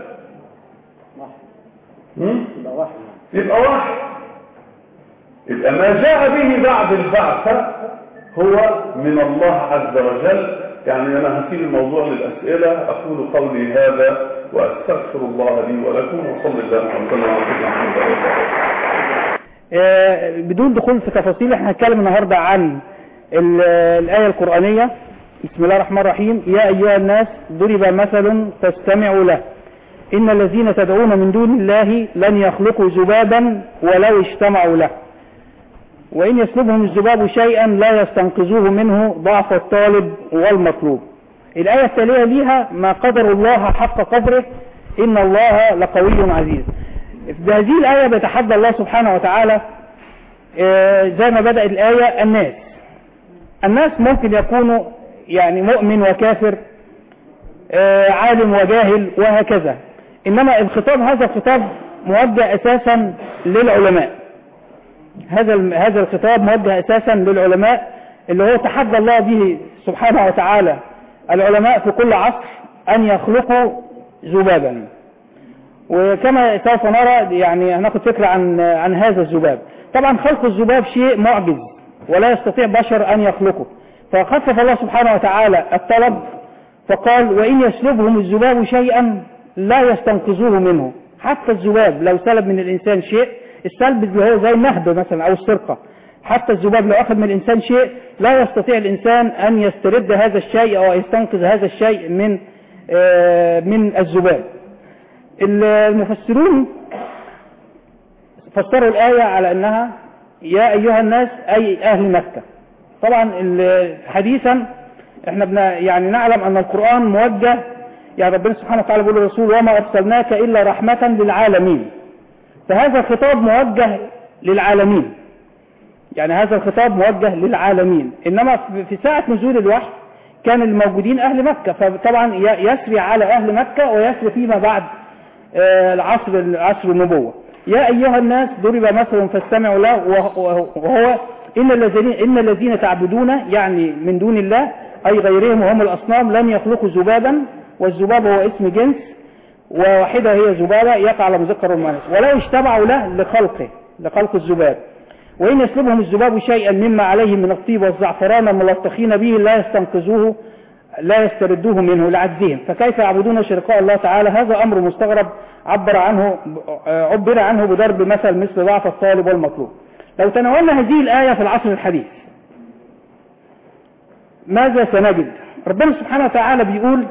يبقى واحد يبقى ما جاء به بعد البعثة هو من الله عز وجل يعني أنا هسيب الموضوع للأسئلة أقول قولي هذا وأستغفر الله لي ولكم وصلى الله وسلم على سيدنا محمد آه، بدون دخول في تفاصيل احنا هنتكلم النهارده عن ال- الآية القرآنية بسم الله الرحمن الرحيم يا أيها الناس ضرب مثل فاستمعوا له إن الذين تدعون من دون الله لن يخلقوا ذبابا ولو اجتمعوا له وإن يسلبهم الذباب شيئا لا يستنقذوه منه ضعف الطالب والمطلوب الآية التالية ليها ما قدر الله حق قدره إن الله لقوي عزيز في هذه الآية بيتحدى الله سبحانه وتعالى آه، زي ما بدأت الآية الناس الناس ممكن يكونوا يعني مؤمن وكافر آه، عالم وجاهل وهكذا إنما الخطاب هذا الخطاب موجه أساسا للعلماء هذا الم- هذا الخطاب موجه أساسا للعلماء اللي هو تحدى الله به سبحانه وتعالى العلماء في كل عصر أن يخلقوا ذبابا وكما سوف نرى يعني هناخد فكرة عن عن هذا الذباب طبعا خلق الذباب شيء معجز ولا يستطيع بشر أن يخلقه فخفف الله سبحانه وتعالى الطلب فقال وإن يسلبهم الذباب شيئا لا يستنقذوه منه حتى الذباب لو سلب من الإنسان شيء السلب اللي هو زي النهب مثلا أو السرقة حتى الذباب لو أخذ من الإنسان شيء لا يستطيع الإنسان أن يسترد هذا الشيء أو يستنقذ هذا الشيء من آه، من الذباب المفسرون فسروا الآية على أنها يا أيها الناس أي أهل مكة طبعا ال- حديثا احنا بنا يعني نعلم أن القرآن موجه يعني ربنا سبحانه وتعالى بيقول للرسول وما أرسلناك إلا رحمة للعالمين فهذا الخطاب موجه للعالمين يعني هذا الخطاب موجه للعالمين إنما في- في ساعة نزول الوحي كان الموجودين أهل مكة فطبعا ي- يسري على أهل مكة ويسري فيما بعد آه، العصر عصر النبوة يا أيها الناس ضرب مثل فاستمعوا له وهو وهو إن الذين إن الذين تعبدون يعني من دون الله أي غيرهم وهم الأصنام لن يخلقوا ذبابا والذباب هو اسم جنس وواحدة هي ذبابة يقع على مذكر والمؤنث ولو اجتمعوا له لخلقه لخلق الذباب وإن يسلبهم الذباب شيئا مما عليهم من الطيب والزعفران الملطخين به لا يستنقذوه لا يستردوه منه لعجزهم فكيف يعبدون شركاء الله تعالى هذا أمر مستغرب عبر عنه عبر عنه بضرب مثل مثل ضعف الطالب والمطلوب لو تناولنا هذه الآية في العصر الحديث ماذا سنجد ربنا سبحانه وتعالى بيقول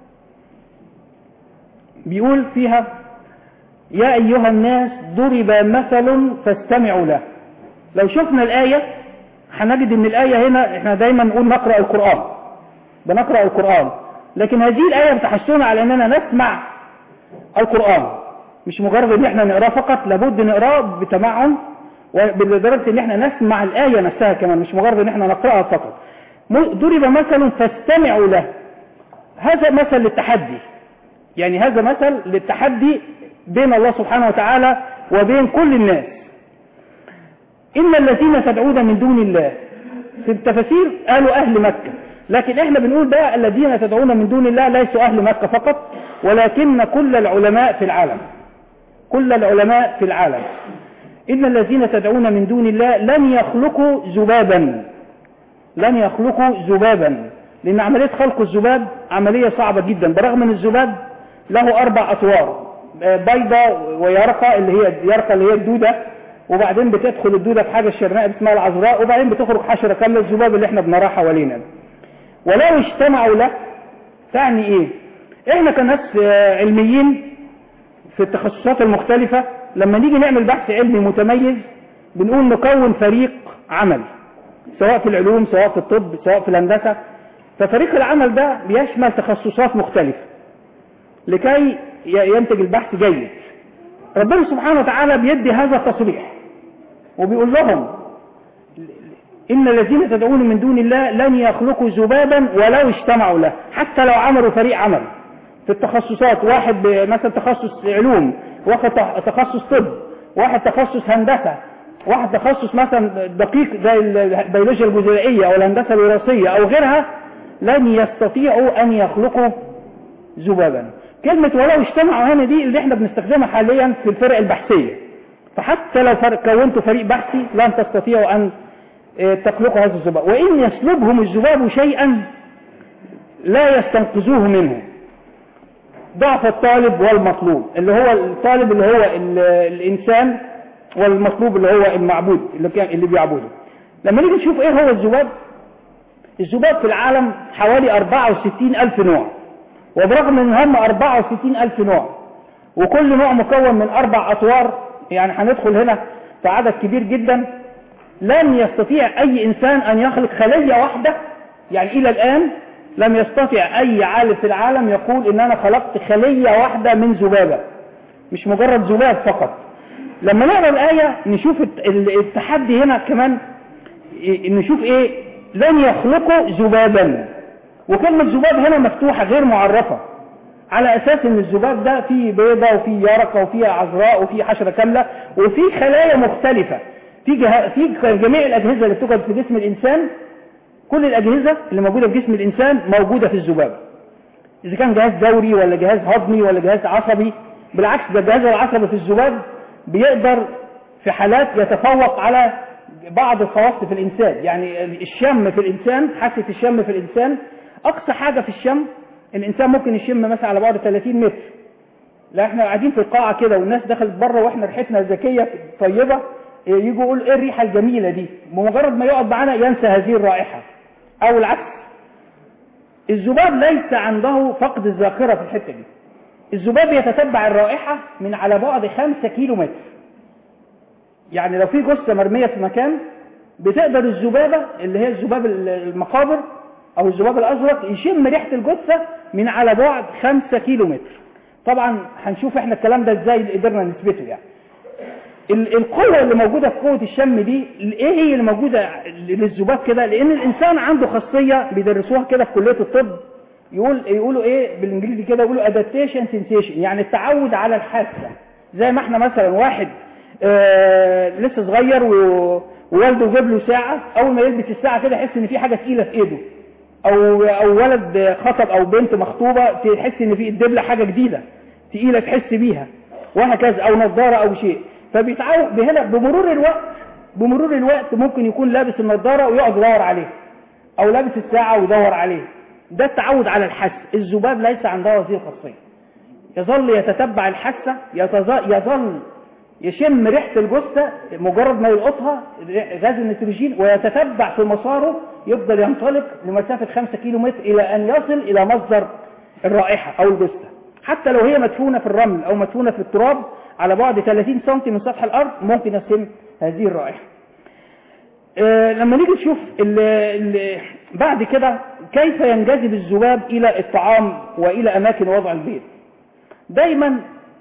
بيقول فيها يا أيها الناس ضرب مثل فاستمعوا له لو شفنا الآية هنجد ان الآية هنا احنا دايما نقول نقرأ القرآن بنقرأ القرآن لكن هذه الآية بتحثنا على أننا نسمع القرآن مش مجرد ان احنا نقراه فقط لابد نقراه بتمعن وبالدرجة ان احنا نسمع الآية نفسها كمان مش مجرد ان احنا نقرأها فقط م- ضرب مثل فاستمعوا له هذا مثل للتحدي يعني هذا مثل للتحدي بين الله سبحانه وتعالى وبين كل الناس إن الذين تدعون من دون الله في التفاسير قالوا أهل مكة لكن احنا بنقول بقى الذين تدعون من دون الله ليسوا أهل مكة فقط ولكن كل العلماء في العالم كل العلماء في العالم إن الذين تدعون من دون الله لن يخلقوا ذبابا لن يخلقوا ذبابا لأن عملية خلق الذباب عملية صعبة جدا برغم أن الذباب له أربع أطوار بيضة ويرقة اللي هي يرقة اللي هي الدودة وبعدين بتدخل الدودة في حاجة الشرناء اسمها العذراء وبعدين بتخرج حشرة كاملة الذباب اللي احنا بنراه حوالينا ولو اجتمعوا له تعني ايه احنا كناس آه، علميين في التخصصات المختلفة لما نيجي نعمل بحث علمي متميز بنقول نكون فريق عمل سواء في العلوم سواء في الطب سواء في الهندسة ففريق العمل ده بيشمل تخصصات مختلفة لكي ي- ينتج البحث جيد ربنا سبحانه وتعالى بيدي هذا التصريح وبيقول لهم إن الذين تدعون من دون الله لن يخلقوا ذبابا ولو اجتمعوا له حتى لو عملوا فريق عمل في التخصصات واحد ب- مثلا تخصص علوم واحد تخ- تخصص طب واحد تخصص هندسة واحد تخصص مثلا دقيق زي البيولوجيا الجزيئية أو الهندسة الوراثية أو غيرها لن يستطيعوا أن يخلقوا ذبابا كلمة ولو اجتمعوا هنا دي اللي احنا بنستخدمها حاليا في الفرق البحثية فحتى لو فرق كونتوا فريق بحثي لن تستطيعوا أن اه، تخلقوا هذا الذباب وإن يسلبهم الذباب شيئا لا يستنقذوه منه ضعف الطالب والمطلوب اللي هو الطالب اللي هو ال- الإنسان والمطلوب اللي هو المعبود اللي, كان اللي بيعبده لما نيجي نشوف ايه هو الذباب الذباب في العالم حوالي 64 ألف نوع وبرغم ان هم 64 ألف نوع وكل نوع مكون من أربع أطوار يعني هندخل هنا في عدد كبير جدا لن يستطيع أي إنسان أن يخلق خلية واحدة يعني إلى الآن لم يستطع أي عالم في العالم يقول إن أنا خلقت خلية واحدة من ذبابة مش مجرد ذباب فقط لما نقرأ الآية نشوف الت- ال- التحدي هنا كمان إيه- نشوف إيه لن يخلقوا ذبابا وكلمة ذباب هنا مفتوحة غير معرفة على أساس إن الذباب ده فيه بيضة وفيه يرقة وفيه عذراء وفيه حشرة كاملة وفيه خلايا مختلفة في جه... في جميع الأجهزة اللي بتوجد في جسم الإنسان كل الأجهزة اللي موجودة في جسم الإنسان موجودة في الذباب إذا كان جهاز دوري ولا جهاز هضمي ولا جهاز عصبي بالعكس ده الجهاز العصبي في الذباب بيقدر في حالات يتفوق على بعض الخواص في الإنسان يعني الشم في الإنسان حاسة الشم في الإنسان أقصى حاجة في الشم الإنسان ممكن يشم مثلا على بعد 30 متر لا احنا قاعدين في القاعة كده والناس دخلت بره واحنا ريحتنا ذكية طيبة إيه، يجوا يقولوا ايه الريحة الجميلة دي بمجرد ما يقعد معانا ينسى هذه الرائحة او العكس الذباب ليس عنده فقد الذاكرة في الحتة دي الذباب يتتبع الرائحة من على بعد خمسة كيلو متر يعني لو في جثة مرمية في مكان بتقدر الذبابة اللي هي الذباب المقابر او الذباب الازرق يشم ريحة الجثة من على بعد خمسة كيلو متر طبعا هنشوف احنا الكلام ده ازاي قدرنا نثبته يعني ال- القوة اللي موجودة في قوة الشم دي ايه هي اللي موجودة للذباب كده لان الانسان عنده خاصية بيدرسوها كده في كلية الطب يقول يقولوا ايه بالانجليزي كده يقولوا adaptation sensation يعني التعود على الحاسة زي ما احنا مثلا واحد آه لسه صغير و- ووالده جاب له ساعة اول ما يلبس الساعة كده يحس ان في حاجة تقيلة في ايده او او ولد خطب او بنت مخطوبة تحس ان في الدبلة حاجة جديدة تقيلة تحس بيها وهكذا او نظارة او شيء فبيتعود هنا بمرور الوقت بمرور الوقت ممكن يكون لابس النظارة ويقعد يدور عليه او لابس الساعة ويدور عليه ده التعود على الحس الذباب ليس عنده هذه الخاصية يظل يتتبع الحاسة يتظ- يظل يشم ريحة الجثة مجرد ما يلقطها غاز النيتروجين ويتتبع في مساره يفضل ينطلق لمسافة 5 كيلو متر إلى أن يصل إلى مصدر الرائحة أو الجثة حتى لو هي مدفونة في الرمل أو مدفونة في التراب على بعد 30 سم من سطح الأرض ممكن يشم هذه الرائحة آه، لما نيجي نشوف ال ال بعد كده كيف ينجذب الذباب إلى الطعام وإلى أماكن وضع البيض دايما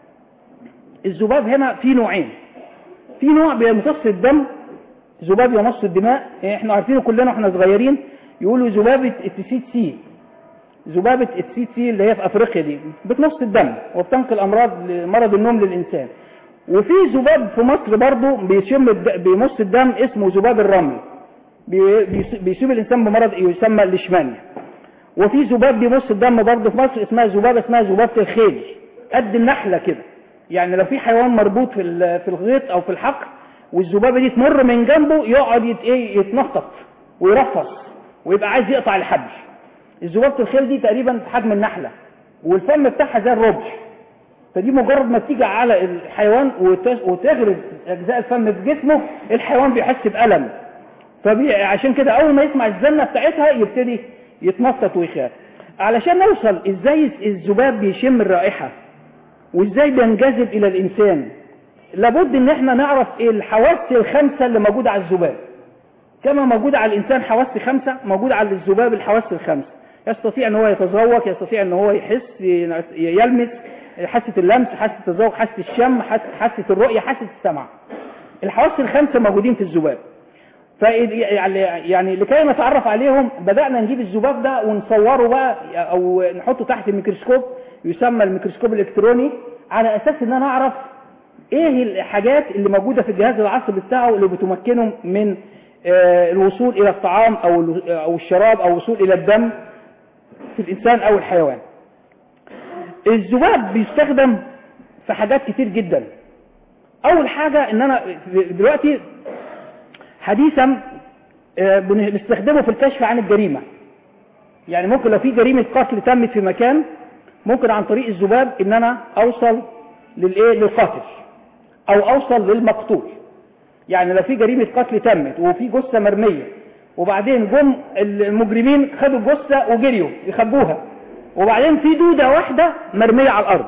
الذباب هنا في نوعين في نوع بيمتص الدم ذباب يمص الدماء احنا عارفينه كلنا واحنا صغيرين يقولوا ذبابة التسيد سي ذبابة السي سي اللي هي في افريقيا دي بتمص الدم وبتنقل امراض مرض النوم للانسان وفي ذباب في مصر برضه بيشم الد... بيمص الدم اسمه ذباب الرمل بي... بيس- بيصيب الانسان بمرض يسمى الليشمانيا وفي ذباب بيمص الدم برضه في مصر اسمها ذبابه اسمها ذبابه الخيل قد النحله كده يعني لو في حيوان مربوط في ال- في الغيط او في الحقل والذبابه دي تمر من جنبه يقعد يت... ايه يتنطط ويرفص ويبقى عايز يقطع الحبل الذبابه الخيل دي تقريبا في حجم النحله والفم بتاعها زي الربع فدي مجرد ما تيجي على الحيوان وت- وتغرز اجزاء الفم في جسمه الحيوان بيحس بالم فبي عشان كده اول ما يسمع الزنه بتاعتها يبتدي يتنطط ويخاف علشان نوصل ازاي الذباب بيشم الرائحه وازاي بينجذب الى الانسان لابد ان احنا نعرف ايه الحواس الخمسه اللي موجوده على الذباب كما موجوده على الانسان حواس خمسه موجوده على الذباب الحواس الخمسه يستطيع ان هو يتذوق يستطيع ان هو يحس يلمس حاسه اللمس حاسه التذوق حاسه الشم حاسه حاسه الرؤيه حاسه السمع الحواس الخمسه موجودين في الذباب فيعني يعني لكي نتعرف عليهم بدأنا نجيب الذباب ده ونصوره بقى او نحطه تحت الميكروسكوب يسمى الميكروسكوب الالكتروني على اساس ان انا اعرف ايه الحاجات اللي موجودة في الجهاز العصبي بتاعه اللي بتمكنه من آه، الوصول الى الطعام او ال- او الشراب او الوصول الى الدم في الانسان او الحيوان الذباب بيستخدم في حاجات كتير جدا اول حاجة ان انا دلوقتي حديثا آه، بنستخدمه في الكشف عن الجريمة يعني ممكن لو في جريمة قتل تمت في مكان ممكن عن طريق الذباب ان انا اوصل للايه للقاتل او اوصل للمقتول يعني لو في جريمة قتل تمت وفي جثة مرمية وبعدين جم المجرمين خدوا الجثة وجريوا يخبوها وبعدين في دودة واحدة مرمية على الارض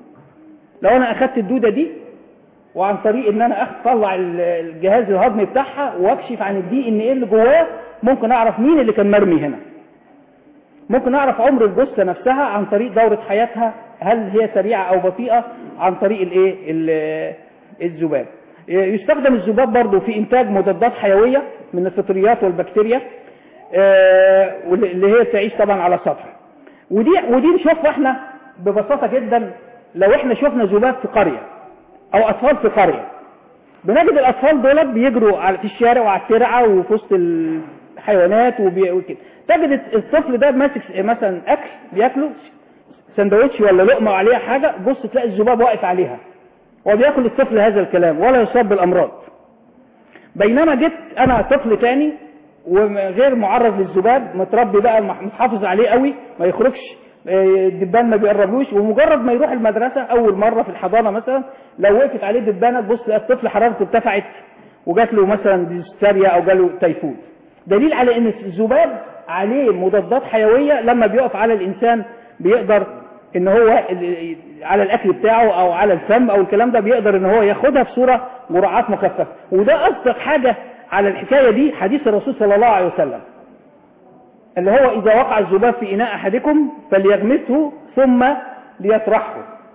لو انا اخدت الدودة دي وعن طريق ان انا اطلع ال- الجهاز الهضمي بتاعها واكشف عن الدي ان ايه اللي جواه ممكن اعرف مين اللي كان مرمي هنا ممكن اعرف عمر الجثه نفسها عن طريق دوره حياتها هل هي سريعه او بطيئه عن طريق الايه ال- الذباب يستخدم الذباب برضو في انتاج مضادات حيويه من الفطريات والبكتيريا آه، واللي اللي هي تعيش طبعا على سطح ودي ودي نشوفها احنا ببساطه جدا لو احنا شفنا ذباب في قريه او اطفال في قرية بنجد الاطفال دول بيجروا على- في الشارع وعلى الترعة وفي وسط الحيوانات وبي- وكده تجد الطفل ده ماسك مثلا اكل بياكله سندوتش ولا لقمة وعليها حاجة بص تلاقي الذباب واقف عليها وبياكل الطفل هذا الكلام ولا يصاب بالامراض بينما جبت انا طفل تاني وغير معرض للذباب متربي بقى مح- متحافظ عليه قوي ما يخرجش آه، الدبان ما بيقربلوش ومجرد ما يروح المدرسة اول مرة في الحضانة مثلا لو وقفت عليه دبانة تبص تلاقي الطفل حرارته ارتفعت وجات له مثلا ديستاريا او جاله تيفود دليل على ان الذباب عليه مضادات حيوية لما بيقف على الانسان بيقدر ان هو ال- على الاكل بتاعه او على الفم او الكلام ده بيقدر ان هو ياخدها في صورة جرعات مخففة وده اصدق حاجة على الحكاية دي حديث الرسول صلى الله عليه وسلم اللي هو اذا وقع الذباب في اناء احدكم فليغمسه ثم ليطرحه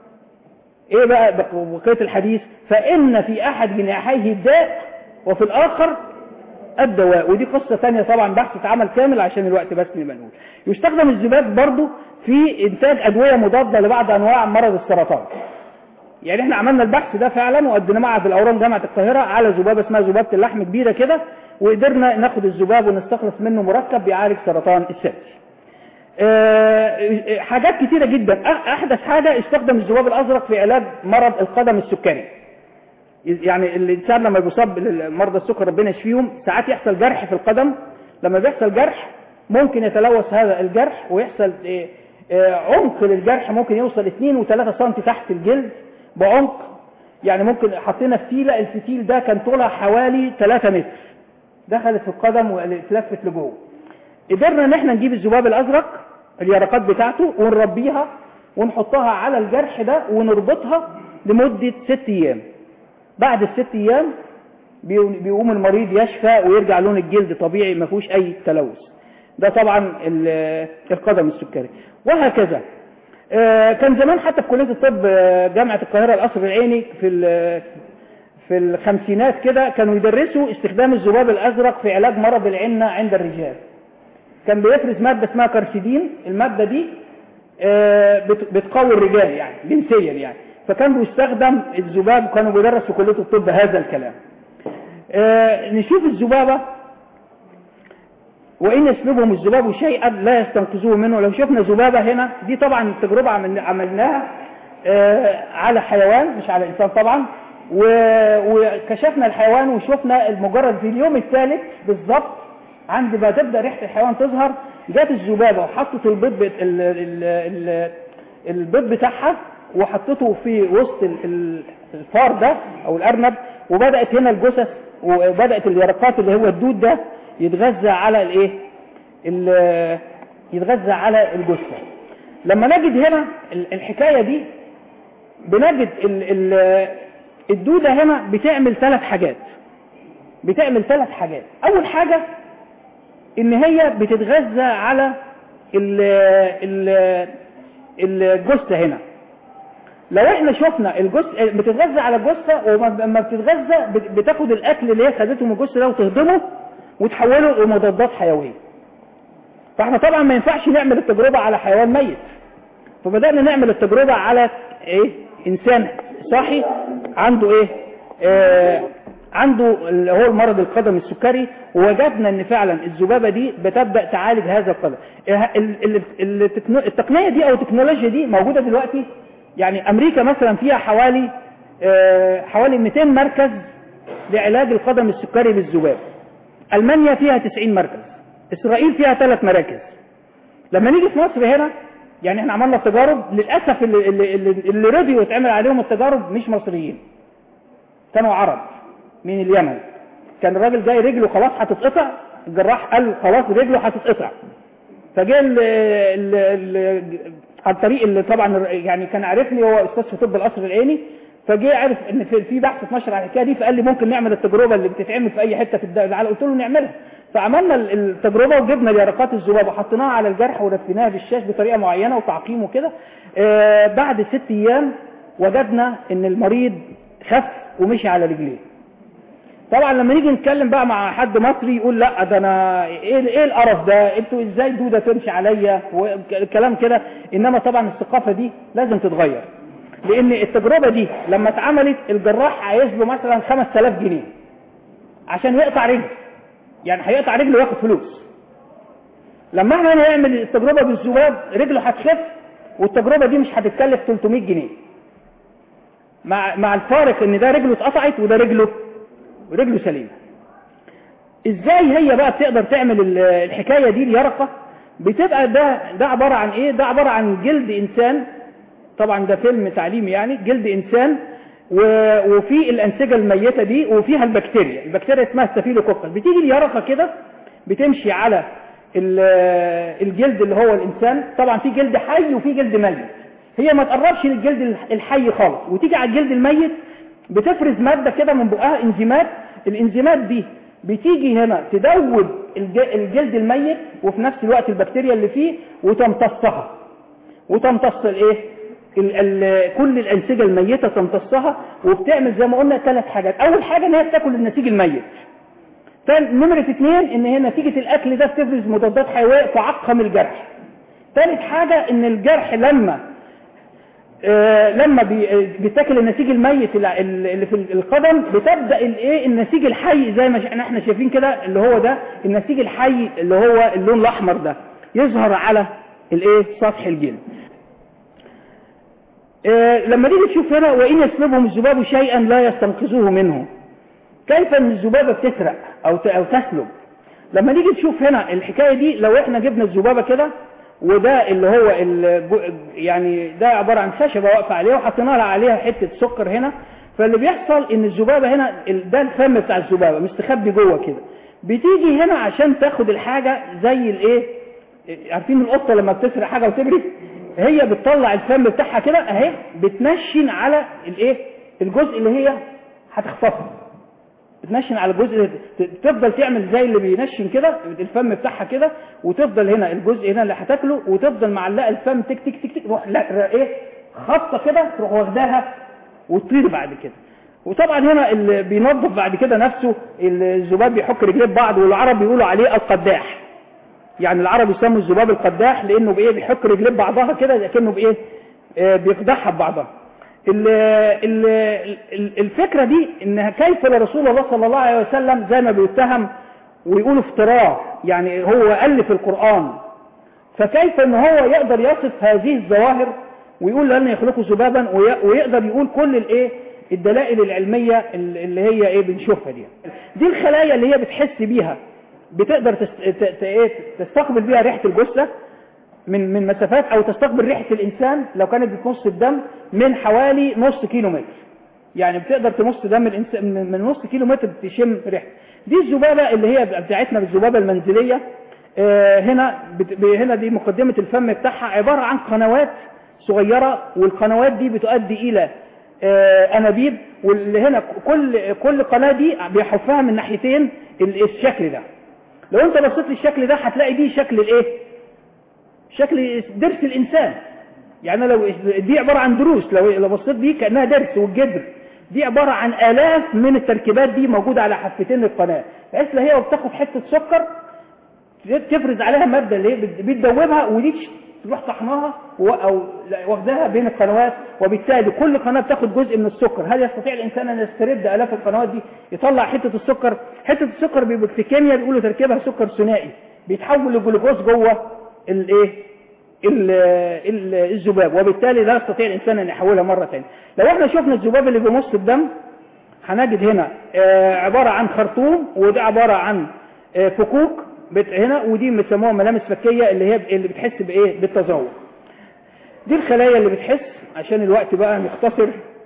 ايه بقى بقية الحديث فان في احد جناحيه الداء وفي الاخر الدواء ودي قصة تانية طبعا بحث اتعمل كامل عشان الوقت بس نبقى نقول يستخدم الذباب برضو في انتاج ادوية مضادة لبعض انواع مرض السرطان يعني احنا عملنا البحث ده فعلا وقدمناه معهد الاورام جامعة القاهرة على ذبابة اسمها ذبابة اللحم كبيرة كده وقدرنا ناخد الذباب ونستخلص منه مركب بيعالج سرطان الثدي آه، حاجات كتيرة جدا أح- احدث حاجة استخدم الذباب الازرق في علاج مرض القدم السكري يعني الانسان لما بيصاب بمرضى السكر ربنا يشفيهم ساعات يحصل جرح في القدم لما بيحصل جرح ممكن يتلوث هذا الجرح ويحصل آه، آه، عمق للجرح ممكن يوصل 2 و3 سم تحت الجلد بعمق يعني ممكن حطينا فتيلة الفتيل ده كان طولها حوالي 3 متر دخلت في القدم واتلفت لجوه قدرنا ان احنا نجيب الذباب الازرق اليرقات بتاعته ونربيها ونحطها على الجرح ده ونربطها لمدة ست ايام بعد الست ايام بيو- بيقوم المريض يشفى ويرجع لون الجلد طبيعي ما فيهوش اي تلوث ده طبعا ال- القدم السكري وهكذا آه، كان زمان حتى في كلية الطب آه، جامعة القاهرة القصر العيني في ال- في الخمسينات كده كانوا يدرسوا استخدام الذباب الازرق في علاج مرض العنة عند الرجال كان بيفرز ماده اسمها كارسيدين الماده دي آه، بت- بتقوي الرجال يعني جنسيا يعني فكان بيستخدم الذباب كانوا بيدرس في كليه الطب هذا الكلام آه، نشوف الذبابه وإن يسلبهم الذباب شيئا لا يستنقذوه منه لو شفنا ذبابة هنا دي طبعا التجربة عمل- عملناها آه، على حيوان مش على إنسان طبعا و- وكشفنا الحيوان وشفنا المجرد في اليوم الثالث بالظبط عند ما تبدأ ريحة الحيوان تظهر جت الذبابة وحطت البيض بت- ال- ال- ال- البيض بتاعها وحطته في وسط ال- ال- الفار ده او الارنب وبدأت هنا الجثث وبدأت اليرقات اللي هو الدود ده يتغذى على الايه ال- يتغذى على الجثة لما نجد هنا ال- الحكاية دي بنجد ال- ال- الدودة هنا بتعمل ثلاث حاجات بتعمل ثلاث حاجات اول حاجة ان هي بتتغذى على ال ال الجثة هنا لو احنا شفنا الجثة بتتغذى على الجثة ولما بتتغذى بت- بتاخد الاكل اللي هي خدته من الجثة ده وتهضمه وتحوله لمضادات حيوية فاحنا طبعا ما ينفعش نعمل التجربة على حيوان ميت فبدأنا نعمل التجربة على ايه انسان صاحي عنده ايه آه عنده اللي هو المرض القدم السكري ووجدنا ان فعلا الذبابة دي بتبدأ تعالج هذا القدم ال- ال- ال- التكنو- التقنية دي او التكنولوجيا دي موجودة دلوقتي يعني امريكا مثلا فيها حوالي آه حوالي 200 مركز لعلاج القدم السكري بالذباب المانيا فيها 90 مركز اسرائيل فيها ثلاث مراكز لما نيجي في مصر هنا يعني احنا عملنا التجارب للاسف اللي, اللي, اللي, اللي رضيوا يتعمل عليهم التجارب مش مصريين كانوا عرب من اليمن كان الراجل جاي رجله خلاص هتتقطع الجراح قال خلاص رجله هتتقطع فجاء ال- ال- ال- عن طريق اللي طبعا يعني كان عارفني هو استاذ في طب القصر العيني فجه عرف ان في في بحث اتنشر على الحكايه دي فقال لي ممكن نعمل التجربه اللي بتتعمل في اي حته في الد- العالم قلت له نعملها فعملنا ال- التجربه وجبنا اليرقات الذباب وحطيناها على الجرح ولفيناها بالشاش بطريقه معينه وتعقيم وكده آه بعد ست ايام وجدنا ان المريض خف ومشي على رجليه طبعا لما نيجي نتكلم بقى مع حد مصري يقول لا ده انا ايه ايه القرف ده انتوا ازاي دوده تمشي عليا وكلام كده انما طبعا الثقافه دي لازم تتغير لان التجربه دي لما اتعملت الجراح عايز له مثلا 5000 جنيه عشان يقطع رجل يعني هيقطع رجله وياخد فلوس لما احنا نعمل التجربه بالذباب رجله هتخف والتجربه دي مش هتتكلف 300 جنيه مع مع الفارق ان ده رجله اتقطعت وده رجله ورجله سليمه ازاي هي بقى بتقدر تعمل ال- الحكايه دي اليرقه بتبقى ده ده عباره عن ايه ده عباره عن جلد انسان طبعا ده فيلم تعليمي يعني جلد انسان و- وفي الانسجه الميته دي وفيها البكتيريا البكتيريا اسمها ستافيلوكوكس بتيجي اليرقه كده بتمشي على ال- الجلد اللي هو الانسان طبعا في جلد حي وفي جلد ميت هي ما تقربش للجلد الح- الحي خالص وتيجي على الجلد الميت بتفرز ماده كده من بقها انزيمات الانزيمات دي بتيجي هنا تدوب الج- الجلد الميت وفي نفس الوقت البكتيريا اللي فيه وتمتصها وتمتص الايه ال ال كل الانسجه الميته تمتصها وبتعمل زي ما قلنا ثلاث حاجات اول حاجه ان هي بتاكل النسيج الميت تاني نمره اثنين ان هي نتيجه الاكل ده بتفرز مضادات حيويه تعقم الجرح ثالث حاجه ان الجرح لما آه، لما بي- آه، بيتاكل النسيج الميت الع- اللي في القدم بتبدا الايه النسيج الحي زي ما ش- احنا شايفين كده اللي هو ده النسيج الحي اللي هو اللون الاحمر ده يظهر على الايه سطح الجلد آه، لما نيجي تشوف هنا وان يسلبهم الذباب شيئا لا يستنقذوه منه كيف ان الذبابه بتسرق او ت- او تسلب لما نيجي نشوف هنا الحكايه دي لو احنا جبنا الذبابه كده وده اللي هو الج- يعني ده عباره عن خشبه واقفه عليها وحطينا لها عليها حته سكر هنا فاللي بيحصل ان الذبابه هنا ال- ده الفم بتاع الذبابه مستخبي جوه كده بتيجي هنا عشان تاخد الحاجه زي الايه عارفين القطه لما بتسرق حاجه وتجري هي بتطلع الفم بتاعها كده اهي بتنشن على الايه الجزء اللي هي هتخطفه بتنشن على الجزء ت- تفضل تعمل زي اللي بينشن كده الفم بتاعها كده وتفضل هنا الجزء هنا اللي هتاكله وتفضل معلقه الفم تك تك تك تك روح لا ر- ايه خبطه كده تروح واخداها وتطير بعد كده وطبعا هنا اللي بينظف بعد كده نفسه الذباب بيحك رجليه ببعض والعرب بيقولوا عليه القداح يعني العرب يسموا الذباب القداح لانه بايه بيحك رجليه ببعضها كده كانه بايه آه، بيقدحها ببعضها ال- ال- ال- الفكرة دي انها كيف لرسول الله صلى الله عليه وسلم زي ما بيتهم ويقولوا افتراء يعني هو ألف القرآن فكيف ان هو يقدر يصف هذه الظواهر ويقول لن يخلقوا ذبابا وي- ويقدر يقول كل الايه الدلائل العلمية اللي هي ايه بنشوفها دي دي الخلايا اللي هي بتحس بيها بتقدر تست... ت... ت... إيه؟ تستقبل بيها ريحة الجثة من من مسافات او تستقبل ريحة الانسان لو كانت بتمص الدم من حوالي نص كيلو متر يعني بتقدر تمص دم الانسان من من نص كيلو متر تشم ريحة دي الذبابة اللي هي بتاعتنا بالذبابة المنزلية آه، هنا بت... ب- هنا دي مقدمة الفم بتاعها عبارة عن قنوات صغيرة والقنوات دي بتؤدي الى آه، انابيب واللي هنا كل كل قناة دي بيحفها من ناحيتين ال- الشكل ده لو انت بصيت للشكل ده هتلاقي دي شكل الايه شكل درس الانسان يعني لو دي عبارة عن دروس لو لو بصيت دي كأنها درس والجدر دي عبارة عن آلاف من التركيبات دي موجودة على حفتين القناة بحيث لا هي بتاخد حتة سكر تفرز عليها مادة اللي هي بت- بتدوبها ودي تروح طحناها و- او لا، واخداها بين القنوات وبالتالي كل قناة بتاخد جزء من السكر هل يستطيع الانسان ان يسترد الاف القنوات دي يطلع حتة السكر حتة السكر بيبقى في الكيمياء بيقولوا تركيبها سكر ثنائي بيتحول لجلوكوز جوه الايه ال- ال- الذباب وبالتالي لا يستطيع الانسان ان يحولها مرة ثانيه لو احنا شفنا الذباب اللي بيمص الدم هنجد هنا آه، عبارة عن خرطوم وده عبارة عن آه، فكوك بت- هنا ودي بيسموها ملامس فكية اللي هي اللي بتحس بايه بالتذوق دي الخلايا اللي بتحس عشان الوقت بقى مختصر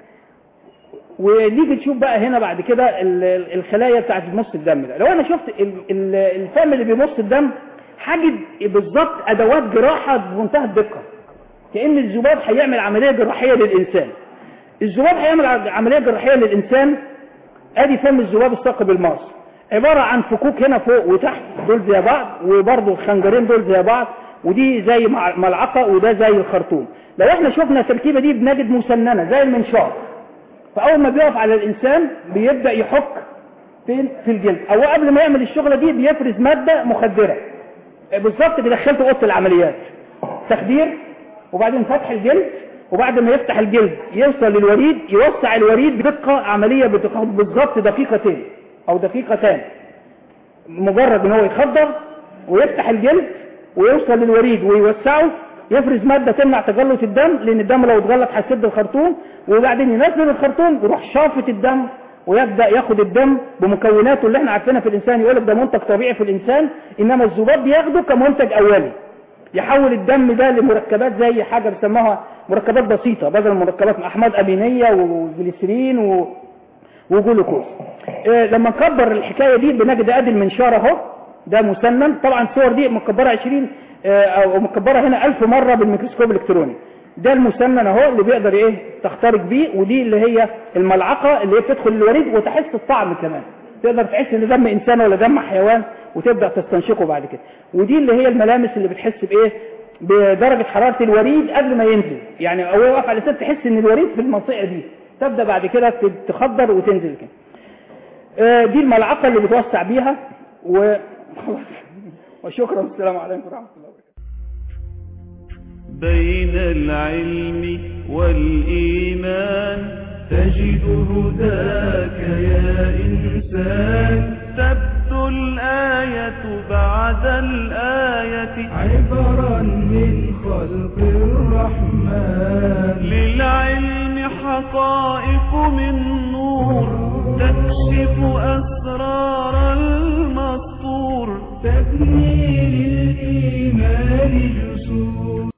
ونيجي نشوف بقى هنا بعد كده ال- ال- الخلايا بتاعت مص الدم ده لو انا شفت ال- ال- الفم اللي بيمص الدم هجد بالظبط ادوات جراحة بمنتهى الدقة كأن الذباب هيعمل عملية جراحية للإنسان الذباب هيعمل ع- عملية جراحية للإنسان ادي فم الذباب الثاقب الماس عبارة عن فكوك هنا فوق وتحت دول زي بعض وبرضه الخنجرين دول زي بعض ودي زي مع- ملعقة وده زي الخرطوم لو احنا شفنا التركيبة دي بنجد مسننة زي المنشار فأول ما بيقف على الإنسان بيبدأ يحك فين في الجلد أو قبل ما يعمل الشغلة دي بيفرز مادة مخدرة بالظبط بيدخلته أوضة العمليات تخدير وبعدين فتح الجلد وبعد ما يفتح الجلد يوصل للوريد يوسع الوريد بدقة عملية بتاخد بالظبط دقيقتين أو دقيقتان مجرد ان هو يخدر ويفتح الجلد ويوصل للوريد ويوسعه يفرز مادة تمنع تجلط الدم لان الدم لو اتجلط هيسد الخرطوم وبعدين ينزل الخرطوم يروح شافط الدم ويبدأ ياخد الدم بمكوناته اللي احنا عارفينها في الانسان يقول لك ده منتج طبيعي في الانسان انما الذباب بياخده كمنتج اولي يحول الدم ده لمركبات زي حاجة بيسموها مركبات بسيطة بدل مركبات احماض امينية وجليسرين و... وجلوكوز إيه لما نكبر الحكاية دي بنجد ادي المنشار اهو ده مسنن طبعا الصور دي مكبرة 20 آه، او مكبرة هنا 1000 مرة بالميكروسكوب الالكتروني ده المسنن اهو اللي بيقدر ايه تخترق بيه ودي اللي هي الملعقة اللي هي بتدخل الوريد وتحس الطعم كمان تقدر تحس ان دم انسان ولا دم حيوان وتبدأ تستنشقه بعد كده ودي اللي هي الملامس اللي بتحس بايه بدرجة حرارة الوريد قبل ما ينزل يعني اول واقف على الست تحس ان الوريد في المنطقة دي تبدأ بعد كده تخدر وتنزل كده آه، دي الملعقة اللي بتوسع بيها و وشكرا والسلام عليكم ورحمة الله وبركاته بين العلم والإيمان تجد هداك يا إنسان تبدو الآية بعد الآية عبرا من خلق الرحمن للعلم حقائق من نور تكشف أسرار المسطور تبني